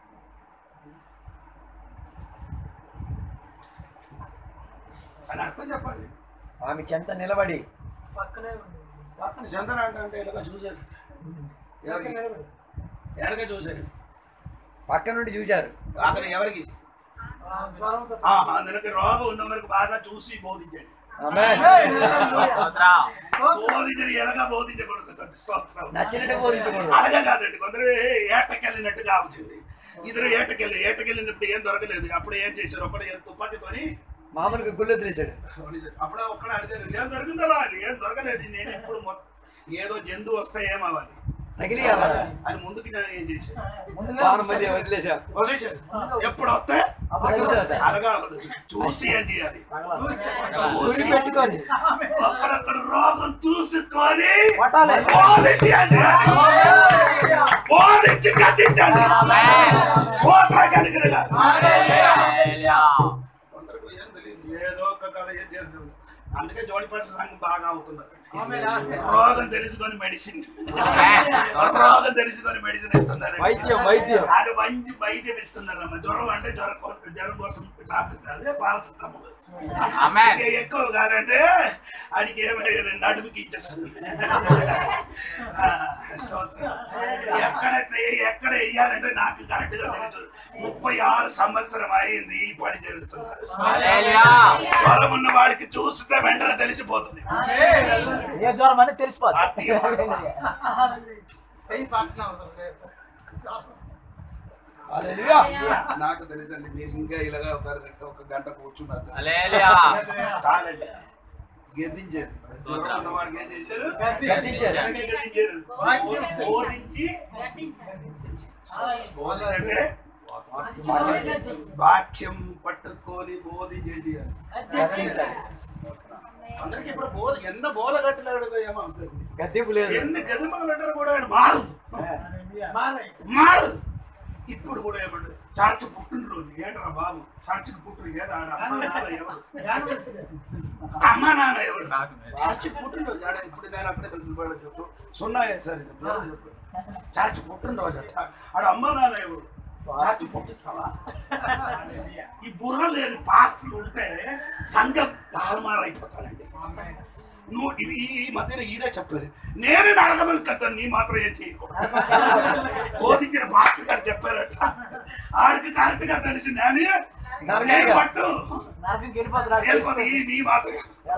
అని అర్థం చెప్పండి ఆమె చెంత నిలబడి పక్కనే ఉంది పక్కన చందన అంటే అంటే ఎలాగ చూశారు ఎవరికి ఎవరిగా చూశారు పక్క నుండి చూశారు అక్కడ ఎవరికి ఆ జ్వరంతో ఆ, అందులోకి రోగం ఉన్న వరకు బాగా చూసి బోధించండి ఆమేన్. స్తోత్రం. బోధించని ఎలాగా బోధించకూడదు అంటే స్తోత్రం నచ్చినట్టు బోధించకూడదు అలాగే కాదండి కొందరు ఏటకెళ్ళినట్టు కావచ్చండి ఇద్దరు ఏటకెళ్ళి ఏటకెళ్ళినప్పుడు ఏం దొరకలేదు అప్పుడు ఏం చేశారు ఒకడు ఏం తుపాకీతోని మామూలుగా గుళ్ళు వదిలేశాడు అప్పుడే ఒక్కడ అడిగారు ఏం దొరికిందరా అని ఏం దొరకలేదు నేను ఇప్పుడు మొత్తం ఏదో జంతువు వస్తే ఏమవ్వాలి తగిలియాల అని ముందుకు నేను ఏం చేశాను పానం మధ్య వదిలేశాం వదిలేశారు ఎప్పుడు వస్తే తగులుతుంది అలాగా అవదు. చూసి ఏం చేయాలి చూస్తే చూసి గురి పెట్టుకొని అక్కడక్కడ రోగం చూసుకొని కొట్టాలి. బోధించి ఏం చేయాలి బోధించి గతించండి ఆమేన్. స్తోత్రం కలిగినగా హల్లెలూయా. కొందరికి ఏం తెలియదు ఏదో ఒక కథ ఏం చేయాలి అందుకే జోడిపరిచ సంఘం బాగా అవుతున్నారు రోగం తెలుసుకొని మెడిసిన్ రోగం తెలుసుకొని మెడిసిన్ ఇస్తున్నారు వైద్యం వైద్యం అది మంచి వైద్యం ఇస్తున్నారమ్మ జ్వరం అంటే జ్వరం కోసం జ్వరం కోసం టాబ్లెట్ అదే పారాసిటమాల్ ఆమేన్. ఇంకా ఎక్కువ కాదంటే అడిగి ఏమైనా నడుముకి ఇచ్చేస్తుంది ఆ, స్తోత్రం. ఎక్కడైతే ఎక్కడ వేయాలంటే నాకు కరెక్ట్ గా తెలుసు ముప్పై ఆరు సంవత్సరం అయింది ఈ పని జరుగుతున్నారు హల్లెలూయా. జ్వరం ఉన్న వాడికి చూస్తే వెంటనే తెలిసిపోతుంది ఏ జ్వరం అని తెలిసిపోతుంది అతి చెయ్యి పట్టిన అవసరం లేదు హల్లెలూయా. నాకు తెలుసండి మీరు ఇంకా ఇలాగా ఒక గంట ఒక గంట కూర్చున్నారు హల్లెలూయా. చాలండి గెద్దించారు జ్వరం ఉన్న వాడికి ఏం చేశారు గద్దించారు. ఎలాగే గెద్దించారు బోధించి బోధించంటే వాక్యం పట్టుకొని బోధించే చేయాలి గద్దించాలి. అందరికి ఇప్పుడు బోధ ఎన్న బోధ కట్టలేడు ఏమో అవుతుంది గద్దింపు లేదు ఎన్ని గదిమగలు అంటారు కూడా ఆయన మారదు మారాయి మారదు ఇప్పుడు కూడా ఏమంటారు చర్చ్ పుట్టినరోజు ఏంట్రా బాబు చర్చికి పుట్టిన ఏదో ఆడ అమ్మ నాన్న ఎవరు జ్ఞానం వేస్తుంది. అమ్మ నాన్న ఎవరు చర్చికి పుట్టినరోజు ఆడ ఇప్పుడు నేను అక్కడే కలిసి చెప్పు సున్నా వేసారు ఇది పిల్లలు చెప్పు. చర్చ్ పుట్టినరోజు అట ఆడ అమ్మ నాన్న ఎవరు చర్చ్ పుట్టించావా ఈ బుర్ర లేని పాస్టులు ఉంటే సంఘం తారుమారైపోతానండి నువ్వు ఇవి ఈ మధ్యన ఈడే చెప్పారు నేను నరకమని కట్టాను నీ మాత్రం ఏం చేయకూడదు బోధించిన పాస్టర్ గారు చెప్పారట ఆడికి కరెక్ట్ గా తెలిసి నేను నరకంగా. నేను పట్టు నరకంకి వెళ్ళిపోతున్నాడు. వెళ్ళిపోతుంది ఈ నీ మాత్రం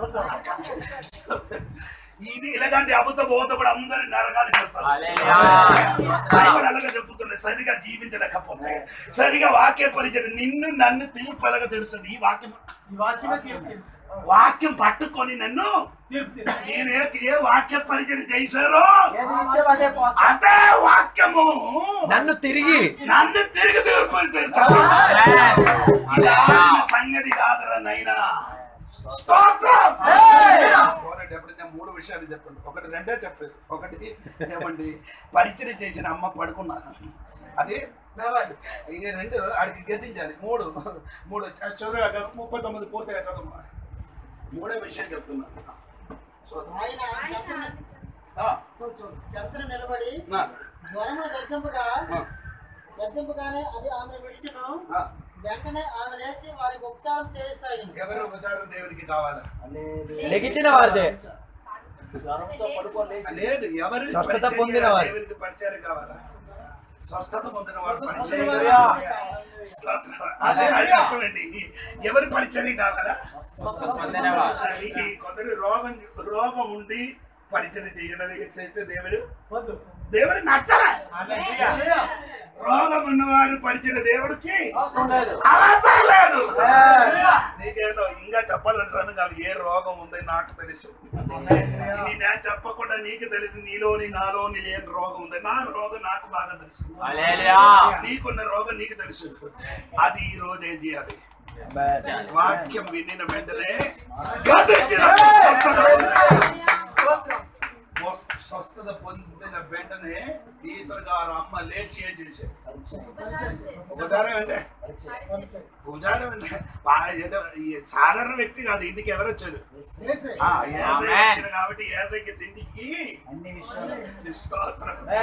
ఇది ఇలాంటి అబద్ధ బోధ కూడా అందరి నరకాలు చెప్తారు హల్లెలూయా. బైబిల్ అలాగే చెప్తుండే సరిగా జీవించలేకపోతే సరిగా వాక్య పరిచయం నిన్ను నన్ను తీర్పు ఎలాగ తెలుస్తుంది ఈ వాక్యం ఈ వాక్యమే తీర్పు తెలుసు వాక్యం పట్టుకొని నన్ను తీర్పు తెలుసు నేను ఏ- ఏ వాక్య పరిచయం చేశారో ఏది విత్తావో అదే కోస్తావు. అదే వాక్యము నన్ను తిరిగి నన్ను తిరిగి తీర్పు తెలుసు ఇది ఆడిన సంగతి కాదురా నైనా స్తోత్రం పోరాడు ఎప్పుడైనా మూడు విషయాలు చెప్పండి ఒకటి రెండే చెప్పారు ఒకటి ఏమండి పరిచయం చేసిన అమ్మ పడుకున్నారు అది లేవాలి ఈ రెండు ఆడికి గెద్దించాలి మూడు మూడు చ- చివరిగా ముప్పై తొమ్మిది పూర్తిగా చదవమ్మా మూడే విషయం చెప్తున్నాను స్తోత్రం. ఆయన చంద్రుని ఆ, చంద్రుని నిలబడి ఆ, జ్వరము గద్దెంపుగా ఆ, గద్దెంపుగానే అది ఆమెను విడిచును ఆ. వెంటనే ఆమె లేచి వారికి ఉపచారం చేయసాగింది ఎవరి ఉపచారం దేవునికి కావాలా లెగిచిన వారిదే జ్వరంతో పడుకొని లేచి లేదు ఎవరి స్వస్థత పరిచర్య పొందిన వారు. దేవునికి పరిచయం కావాలా స్వస్థత పొందిన వాడు పరిచయం హల్లెలూయా. స్తోత్రం. అదే అది అర్థమండి ఎవరి పరిచయం కావాలా పొందినవాడు. అది కొందరు రోగం రోగం ఉండి పరిచయం చేయడం చేస్తే దేవుడు వద్దు దేవుడు నచ్చలే హల్లెలూయా. రోగం ఉన్నవారు పరిచిన దేవుడికి అవసరం లేదు అవసరం లేదు ఏ, నీకేంటో ఇంకా చెప్పాలని సార్ కాదు ఏ రోగం ఉంది నాకు తెలుసు ఇది నేను చెప్పకుండా నీకు తెలుసు నీలోని నాలోని లేని రోగం ఉంది నా రోగం నాకు బాగా తెలుసు హల్లెలూయా. నీకున్న రోగం నీకు తెలుసు అది ఈ రోజు ఏం చేయాలి వాక్యం వినిన వెంటనే గతించిన స్వస్థత పొందాలి. స్వ- స్వస్థత పొందిన వెంటనే పీతర్ గారు అమ్మ లేచి ఏం చేశారు ఉపచారం అంటే ఉపచారం అంటే వా- ఏంటో ఈ సాధారణ వ్యక్తి కాదు ఇంటికి ఎవరు వచ్చారు ఆ, ఏసై ఆమేన్. వచ్చారు కాబట్టి ఏసైకి తిండికి అన్ని విషయాలు స్తోత్రం ఏ,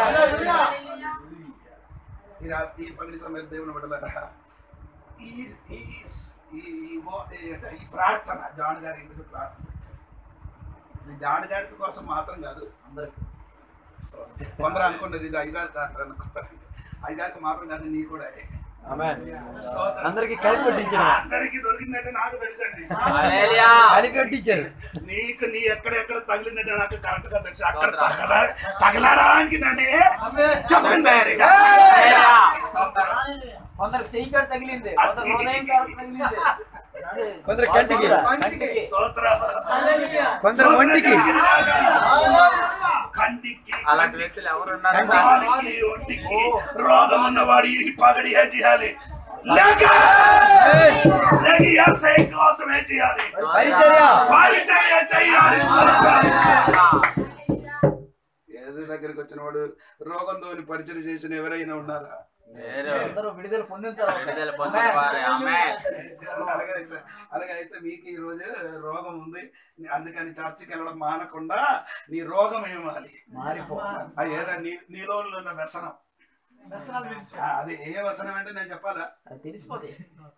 ఈ రాత్రి ఈ పగటి సమయం దేవుని బిడ్డలారా ఈ ఈ ఈ ఓ- ఈ- ఈ ప్రార్థన జాన్ గారి ఇంటికి ప్రార్థన ఇచ్చారు. ఇది జాన్ గారి కోసం మాత్రం కాదు అందరికీ. కొందరు అనుకున్నారు ఇది అయ్యగారు కాదు అనుకుంటారు అయ్యగారికి మాత్రం కాదు నీ కూడా స్తోత్రం. అందరికి కలిపి వడ్డించడం అందరికీ దొరికిందంటే నాకు తెలుసండి హల్లెలూయా. కలిపి వడ్డించారు నీకు నీ ఎక్కడెక్కడ తగిలిందంటే నాకు కరెక్ట్ గా తెలుసు అక్కడ తగల తగలడానికి నన్నే చెప్పిందండి హల్లెలూయా. స్తోత్రం. కొందరికి చెయ్యి కాడ తగిలింది కొందరు హృదయం కాడ తగిలింది అదే. కొందరు కంటికి. కంటికి స్తోత్రం. కొందరు ఒంటికి కంటికి అలాంటి వ్యక్తులు ఎవరున్నారు కాలికి ఒంటికి రోగం ఉన్నవాడు ఈ పగడి ఏం చేయాలి లేక లేక ఏసై కోసం ఏం చేయాలి పరిచర్య పరిచర్య చేయాలి ఏది దగ్గరికి వచ్చిన వాడు రోగంతో పరిచయం చేసిన ఎవరైనా ఉన్నారా అందరూ విడుదల పొందిన తర్వాత విడుదల పొందిన వారే. ఆమేన్. అలాగే అయితే అలాగే అయితే మీకు ఈ రోజు రోగం ఉంది అందుకని చర్చికి వెళ్ళడం మానకుండా నీ రోగం ఏమాలి మారిపో ఆ ఏదో నీ నీలో ఉన్న వ్యసనం ఆ, అది ఏ వ్యసనం అంటే నేను చెప్పాలా అది తెలిసిపోతుంది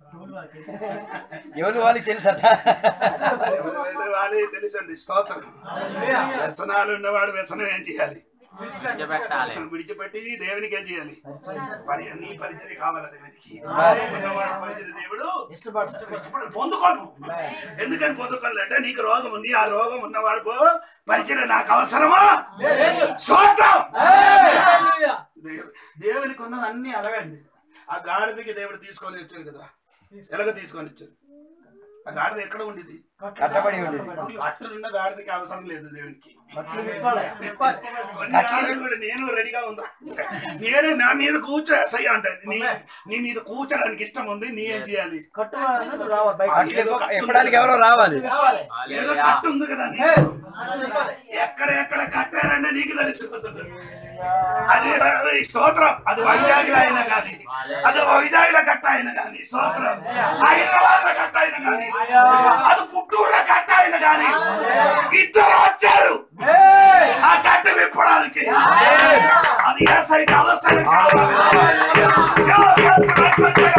ఎవరు వాళ్ళకి తెలుసట ఎవరు వేరే వాళ్ళే తెలుసండి స్తోత్రం వ్యసనాలు ఉన్నవాడు వ్యసనం ఏం చేయాలి విడిచిపెట్టాలి విడిచిపెట్టి దేవునికి ఏం చేయాలి పని నీ పరిచయం కావాలి దేవునికి ఉన్నవాడు పరిచయం దేవుడు ఇష్టపడతారు ఇష్టపడి పొందుకోను ఎందుకని పొందుకోవాలి అంటే నీకు రోగం ఉంది ఆ రోగం ఉన్నవాడు పరిచయం నాకు అవసరమా స్తోత్రం దేవు- దేవునికి ఉన్నది అన్ని అలాగండి ఆ గాడిదకి దేవుడు తీసుకొని వచ్చారు కదా ఎలాగ తీసుకొని వచ్చారు ఆ గాడిద ఎక్కడ ఉండేది కట్టబడి ఉండేది అట్టులున్న గాడిదకి అవసరం లేదు దేవునికి బట్టలు విప్పాలి కొన్ని గాడిదలు కూడా నేను రెడీగా ఉందా నేను నా మీద కూర్చో ఎస్ఐ అంటే నీ నీ మీద కూర్చోడానికి ఇష్టం ఉంది నీ ఏం చేయాలి కట్టుబడి రావాలి బయట అట్లా ఎప్ప- ఎప్పడానికి ఎవరో రావాలి రావాలి ఏదో హల్లెలూయా. కట్టు ఉంది కదా నీకు ఎక్కడ ఎక్కడ కట్టారంటే నీకు తెలుసు అది ఈ స్తోత్రం అది వైజాగ్ అయినా కానీ అది వైజాగ్ లో కట్ట అయినా కానీ స్తోత్రం హైదరాబాద్ లో కట్ట అయినా కానీ అది పుట్టూరులో కట్ట అయినా కానీ ఇద్దరు వచ్చారు ఏయ్! ఆ కట్ట విప్పడానికి అది ఏ సైడ్ అవసరం కావాలి ఏ- ఏ సైడ్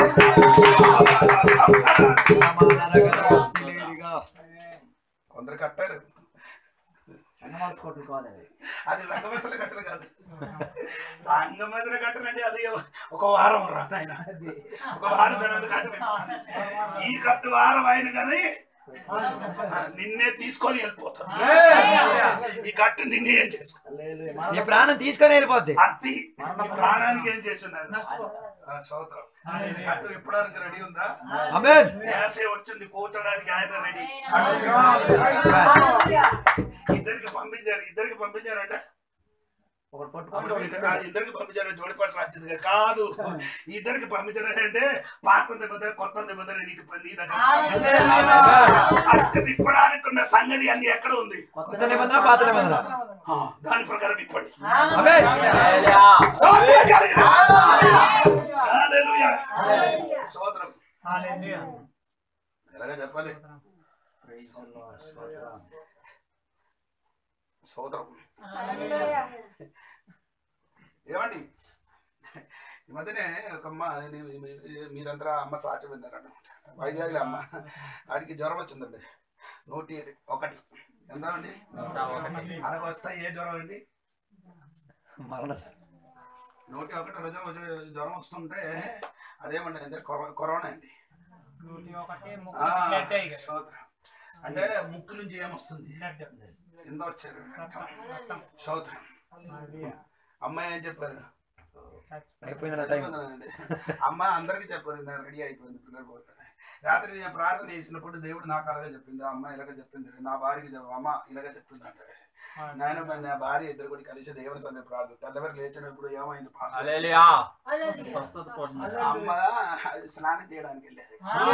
కొందరు కట్టారు అన్నమాల్సుకోవటం కాదు అది. అది సంగమేసల కట్టలు కాదు సంగమేసల కట్టలు అంటే అది ఒక వారం రా నాయన ఒక వారం తర్వాత కట్ట విప్పాలి. ఈ కట్టు వారం అయిన కానీ నిన్నే తీసుకొని వెళ్ళిపోతాను ఈ కట్టు నిన్నే ఏం చేసుకో హల్లెలూయా. నీ ప్రాణం తీసుకొని వెళ్ళిపోద్ది అతి నీ ప్రాణానికి ఏం చేస్తున్నారు ఆ, స్తోత్రం ఆయన కట్టు విప్పడానికి రెడీ ఉందా అమేన్ గ్యాసే వచ్చింది కూర్చోడానికి ఆయన రెడీ ఇద్దరికి పంపించారు ఇద్దరికి పంపించారంటే ఒకటి అప్పుడు పట్టుకుంటే వీళ్ళు కాదు, ఇద్దరికి పంపించారు జోడిపట్ల రాజ్యత కాదు ఇద్దరికి పంపించారు అంటే పాత నిబంధన కొత్త నిబంధన నీకు నీ దగ్గర అక్కడ విప్పడానికి ఉన్న సంగతి అన్ని ఎక్కడ ఉంది కొత్త నిబంధన పాత నిబంధన ఆ, దాని ప్రకారం విప్పండి అమేన్ హల్లెలూయా. స్తోత్రం కలిగిన. హల్లెలూయా. స్తోత్రం ఎలాగ చెప్పాలి స్తోత్రం ఏమండి ఈ మధ్యనే ఒక అమ్మ నేను మీ- మీరందరూ ఆ అమ్మ సాక్ష్యం విన్నారంట వైజాగ్లో అమ్మ ఆడికి జ్వరం వచ్చిందండి నూటి ఒకటి ఎంత అండి నూట ఒకటి. అలాగ వస్తే ఏ జ్వరం అండి మరణ నూటి ఒకటి రోజు రోజు జ్వరం వస్తుంటే అదేమండి అంటే కొర- కరోనా అండి ఆ, స్తోత్రం. అంటే ముక్కు నుంచి ఏమొస్తుంది ఎంత వచ్చారు స్తోత్రం అమ్మాయి ఏం చెప్పారు అయిపోయింది టైం ధన్యవాదాలండి. అమ్మ అందరికీ చెప్పారు నేను రెడీ అయిపోయింది పిల్లలు పోతాను రాత్రి నేను ప్రార్థన చేసినప్పుడు దేవుడు నాకు అలాగే చెప్పింది అమ్మ ఇలాగ చెప్పింది నా భార్యకి చెప్పు, అమ్మ ఇలాగ చెప్పింది అంటే నేను మరి నా భార్య ఇద్దరు కూడా కలిసి దేవుని సందే ప్రార్థన తెల్లవారు లేచినప్పుడు ఏమైంది పాస్టర్? హల్లెలూయా స్వస్థత కోసం అమ్మ స్నానం చేయడానికి వెళ్ళారు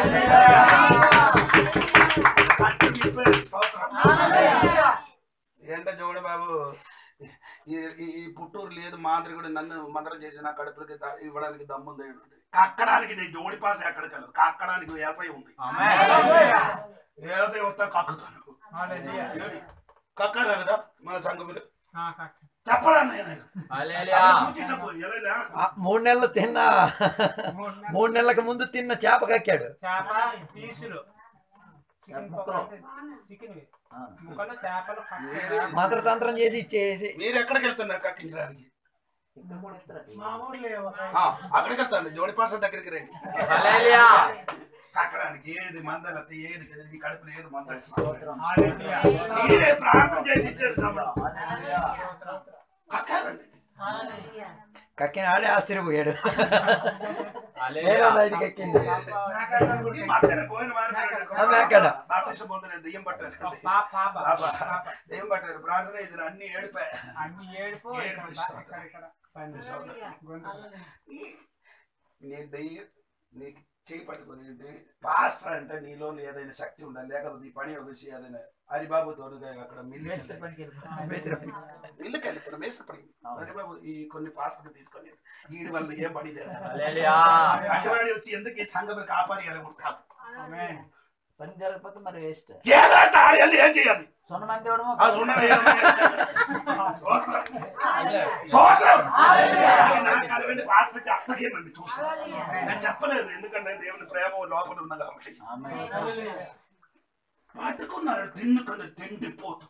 అంటే మీ పేరు స్తోత్రం. ఏంటో చూడు బాబు ఈ ఈ- ఈ పుట్టూరు లేదు మాంత్రికుడు నన్ను మంత్రం చేసి నా కడుపులకి ద- ఇవ్వడానికి దమ్ముంది ఏంటంటే కక్కడానికి నేను జోడి పాట ఎక్కడికి వెళ్ళదు కక్కడానికి ఏసై ఉంది ఆమేన్ ఏదో వస్తా కక్కుతాను ఏడి? కక్కరా కదా మన సంఘములు చెప్పరా నేను హల్లెలూయా కూర్చి చెప్పు ఎలా ఆ, మూడు నెలలు తిన్న మూడు నెలలకు ముందు తిన్న చేప కక్కాడు చేప పీసులు చికెన్ చికెన్ ముక్కలు చేపలు మంత్రతంత్రం చేసి ఇచ్చేసి మీరు ఎక్కడికి వెళ్తున్నారు కక్కించడానికి మా ఊర్లో ఆ, అక్కడికి వెళ్తాను జోడి పాస దగ్గరికి రండి హల్లెలూయా కక్కడానికి ఏది మందలత ఏది కదా, ఈ కడుపులో ఏది మంద హల్లెలూయా. మీరే ప్రార్థన చేసి ఇచ్చారు కాబట్టి కక్కారండి కక్కిన ఆడే ఆశ్చర్యపోయాడు హల్లెలూయా నేను బయటికి ఎక్కింది ఈ మధ్యన పోయిన వారం ఆ, మేకడ. బాప్టిస్ట్ పోతున్న దెయ్యం పట్టారు పాప పాప పాప, దెయ్యం పట్టారు ప్రార్థన ఇది అన్ని ఏడిపా అన్ని ఏడుపు ఇక్కడ ఇక్కడ ఇక్కడ పని గొంతు. నీ దెయ్యం నీకు చేయి పట్టుకుని పాస్టర్ అంటే నీలో ఏదైనా శక్తి ఉండాలి లేకపోతే ఈ పని ఒక ఏదైనా హరిబాబు తోడుగా అక్కడ మిల్లు మేస్త్రి పని. ఇల్లుకి వెళ్ళిపోయిన మేస్త్రి పని హరిబాబు ఈ కొన్ని పాస్టర్లు తీసుకొని వీడి వల్ల ఏం పని తెలియదు హల్లెలూయా అటువంటి వచ్చి ఎందుకు ఈ సంఘం కాపాడి ఎలా ఉంటారు ఆమేన్. పని జరగకపోతే మరి వేస్ట్ ఏదో ఆడేళ్ళు ఏం చేయాలి సొన్న మంది ఇవ్వడము ఆ సున్నా వేయడం. స్తోత్రం. స్తోత్రం. నాకు అటువంటి పాస్టర్కి అసహ్యమండి చూసి నేను చెప్పలేదు ఎందుకంటే దేవుని ప్రేమ లోపల ఉన్నా కాబట్టి ఆమేన్. పట్టుకున్నారు తిన్నుకుంటే తిండిపోతు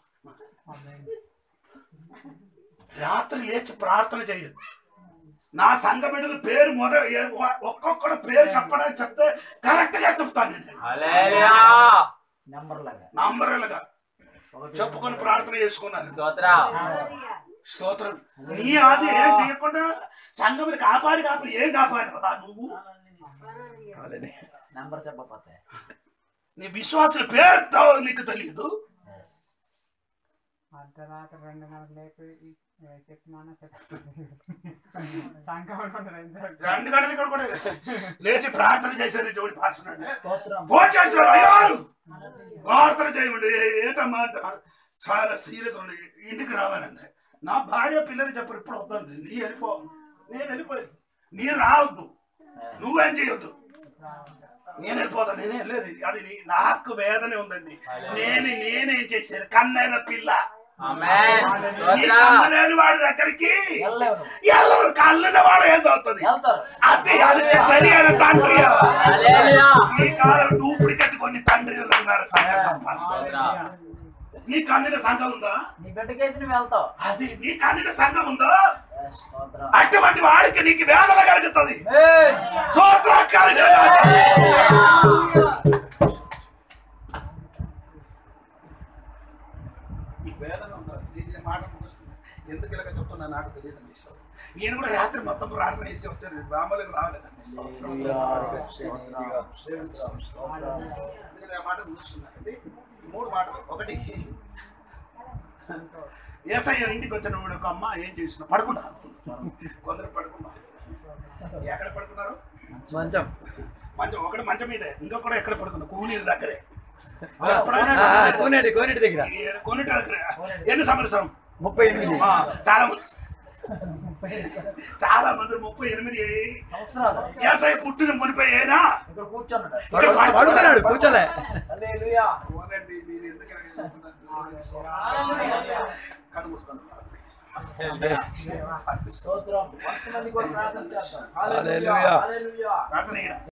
రాత్రి లేచి ప్రార్థన చేయదు నా సంఘ బిడ్డల పేరు మొద ఒక్కొక్కడు పేరు చెప్పడానికి చెప్తే కరెక్ట్ గా చెప్తాను నేను హల్లెలూయా నెంబర్ లాగా నంబర్లుగా చెప్పుకొని ప్రార్థన చేసుకున్నాను స్తోత్రం స్తోత్రం నీ ఆది ఏం చేయకుండా సంఘములు కాపాడి కాపాడి ఏం కాపాడి రా నువ్వు నెంబర్ చెప్పకపోతే నీ విశ్వాసుల పేరుతో నీకు తెలియదు అర్ధరాత్రి రెండు గంటలు లేపి ఈ- ఏ చెప్తున్నానో చెప్పు సంఘం ఉండదు రెండు గంటలు ఇక్కడ కూడా లేచి ప్రార్థన చేశారు జోడి పాడుతున్నాడు స్తోత్రం ఫోన్ చేశారు అయ్యారు ప్రార్థన చేయమండి ఏంటమ్మా అంటారు చాలా సీరియస్ ఉండి ఇంటికి రావాలండి నా భార్య పిల్లలు చెప్పరు ఇప్పుడు వద్దండి నీ వెళ్ళిపో నేను వెళ్ళిపోయి నీ రావద్దు నువ్వేం చేయొద్దు నేను వెళ్ళిపోతాను నేనే వెళ్ళలేదు అది నీ- నాకు వేదన ఉందండి నేను నేనేం చేశాను కన్నైన పిల్ల ఆమేన్ నీ స్తోత్రం కన్నలేని వాడి దగ్గరికి వెళ్ళలేరు ఎవరు కళ్ళని వాడు ఏం అవుతుంది వెళ్తారు అది అది సరి అయిన తండ్రి హల్లెలూయా ఈ కాలం డూప్లికేట్ కొన్ని తండ్రులు ఉన్నారు సంఘ తప్ప. స్తోత్రం నీ కన్నిన సంఘం ఉందా నీ బిడ్డకైతే నువ్వు వెళ్తావు అది నీ కన్నిన సంఘం ఉందా ఎస్, స్తోత్రం అటువంటి వాడికి నీకు వేదన కలుగుతుంది ఏయ్! సూత్ర వేదన ఉండాలి ఇది మాట ముగుస్తుంది ఎందుకు ఇలాగ చెప్తున్నా నాకు తెలియదండి స్తోత్రం. నేను కూడా రాత్రి మొత్తం ప్రార్థన చేసి వచ్చాను మామూలుగా రాలేదండి స్తోత్రం. దేవునికి స్తోత్రం. నేను ఆ మాట ముగిస్తున్నానండి మూడు మాటలు ఒకటి ఏసయ్య ఇంటికి వచ్చిన వాడు ఒక అమ్మ ఏం చేసిన పడుకున్నారు కొందరు పడుకున్నారు ఎక్కడ పడుకున్నారు మంచం మంచం ఒకటి మంచం మీదే ఇంకొకటి ఎక్కడ పడుకున్నారు కూనీరు దగ్గరే ఆ, ఆ, కోనేటి కోనేటి దగ్గర కొనిట దగ్గర ఎన్ని సంవత్సరం ముప్పై ఎనిమిది ఆ, చాలా మంది చాలా మంది ముప్పై ఎనిమిది సంవత్సరాలు ఏసై పుట్టిన మునిపోయేనా ఇక్కడ కూర్చున్నాడు ఇక్కడ పడు- పడుకున్నాడు కూర్చోలే హల్లెలూయా అవునండి మీరు ఎందుకు ఇలా చెప్తున్నారు? దేవునికి స్తోత్రం. కళ్ళు మూసుకోండి ప్రార్థన చేస్తాను. స్తోత్రం కొంతమంది కూడా ప్రార్థన చేస్తారు హల్లెలూయా. హల్లెలూయా హల్లెలూయా ప్రార్థన చేయడం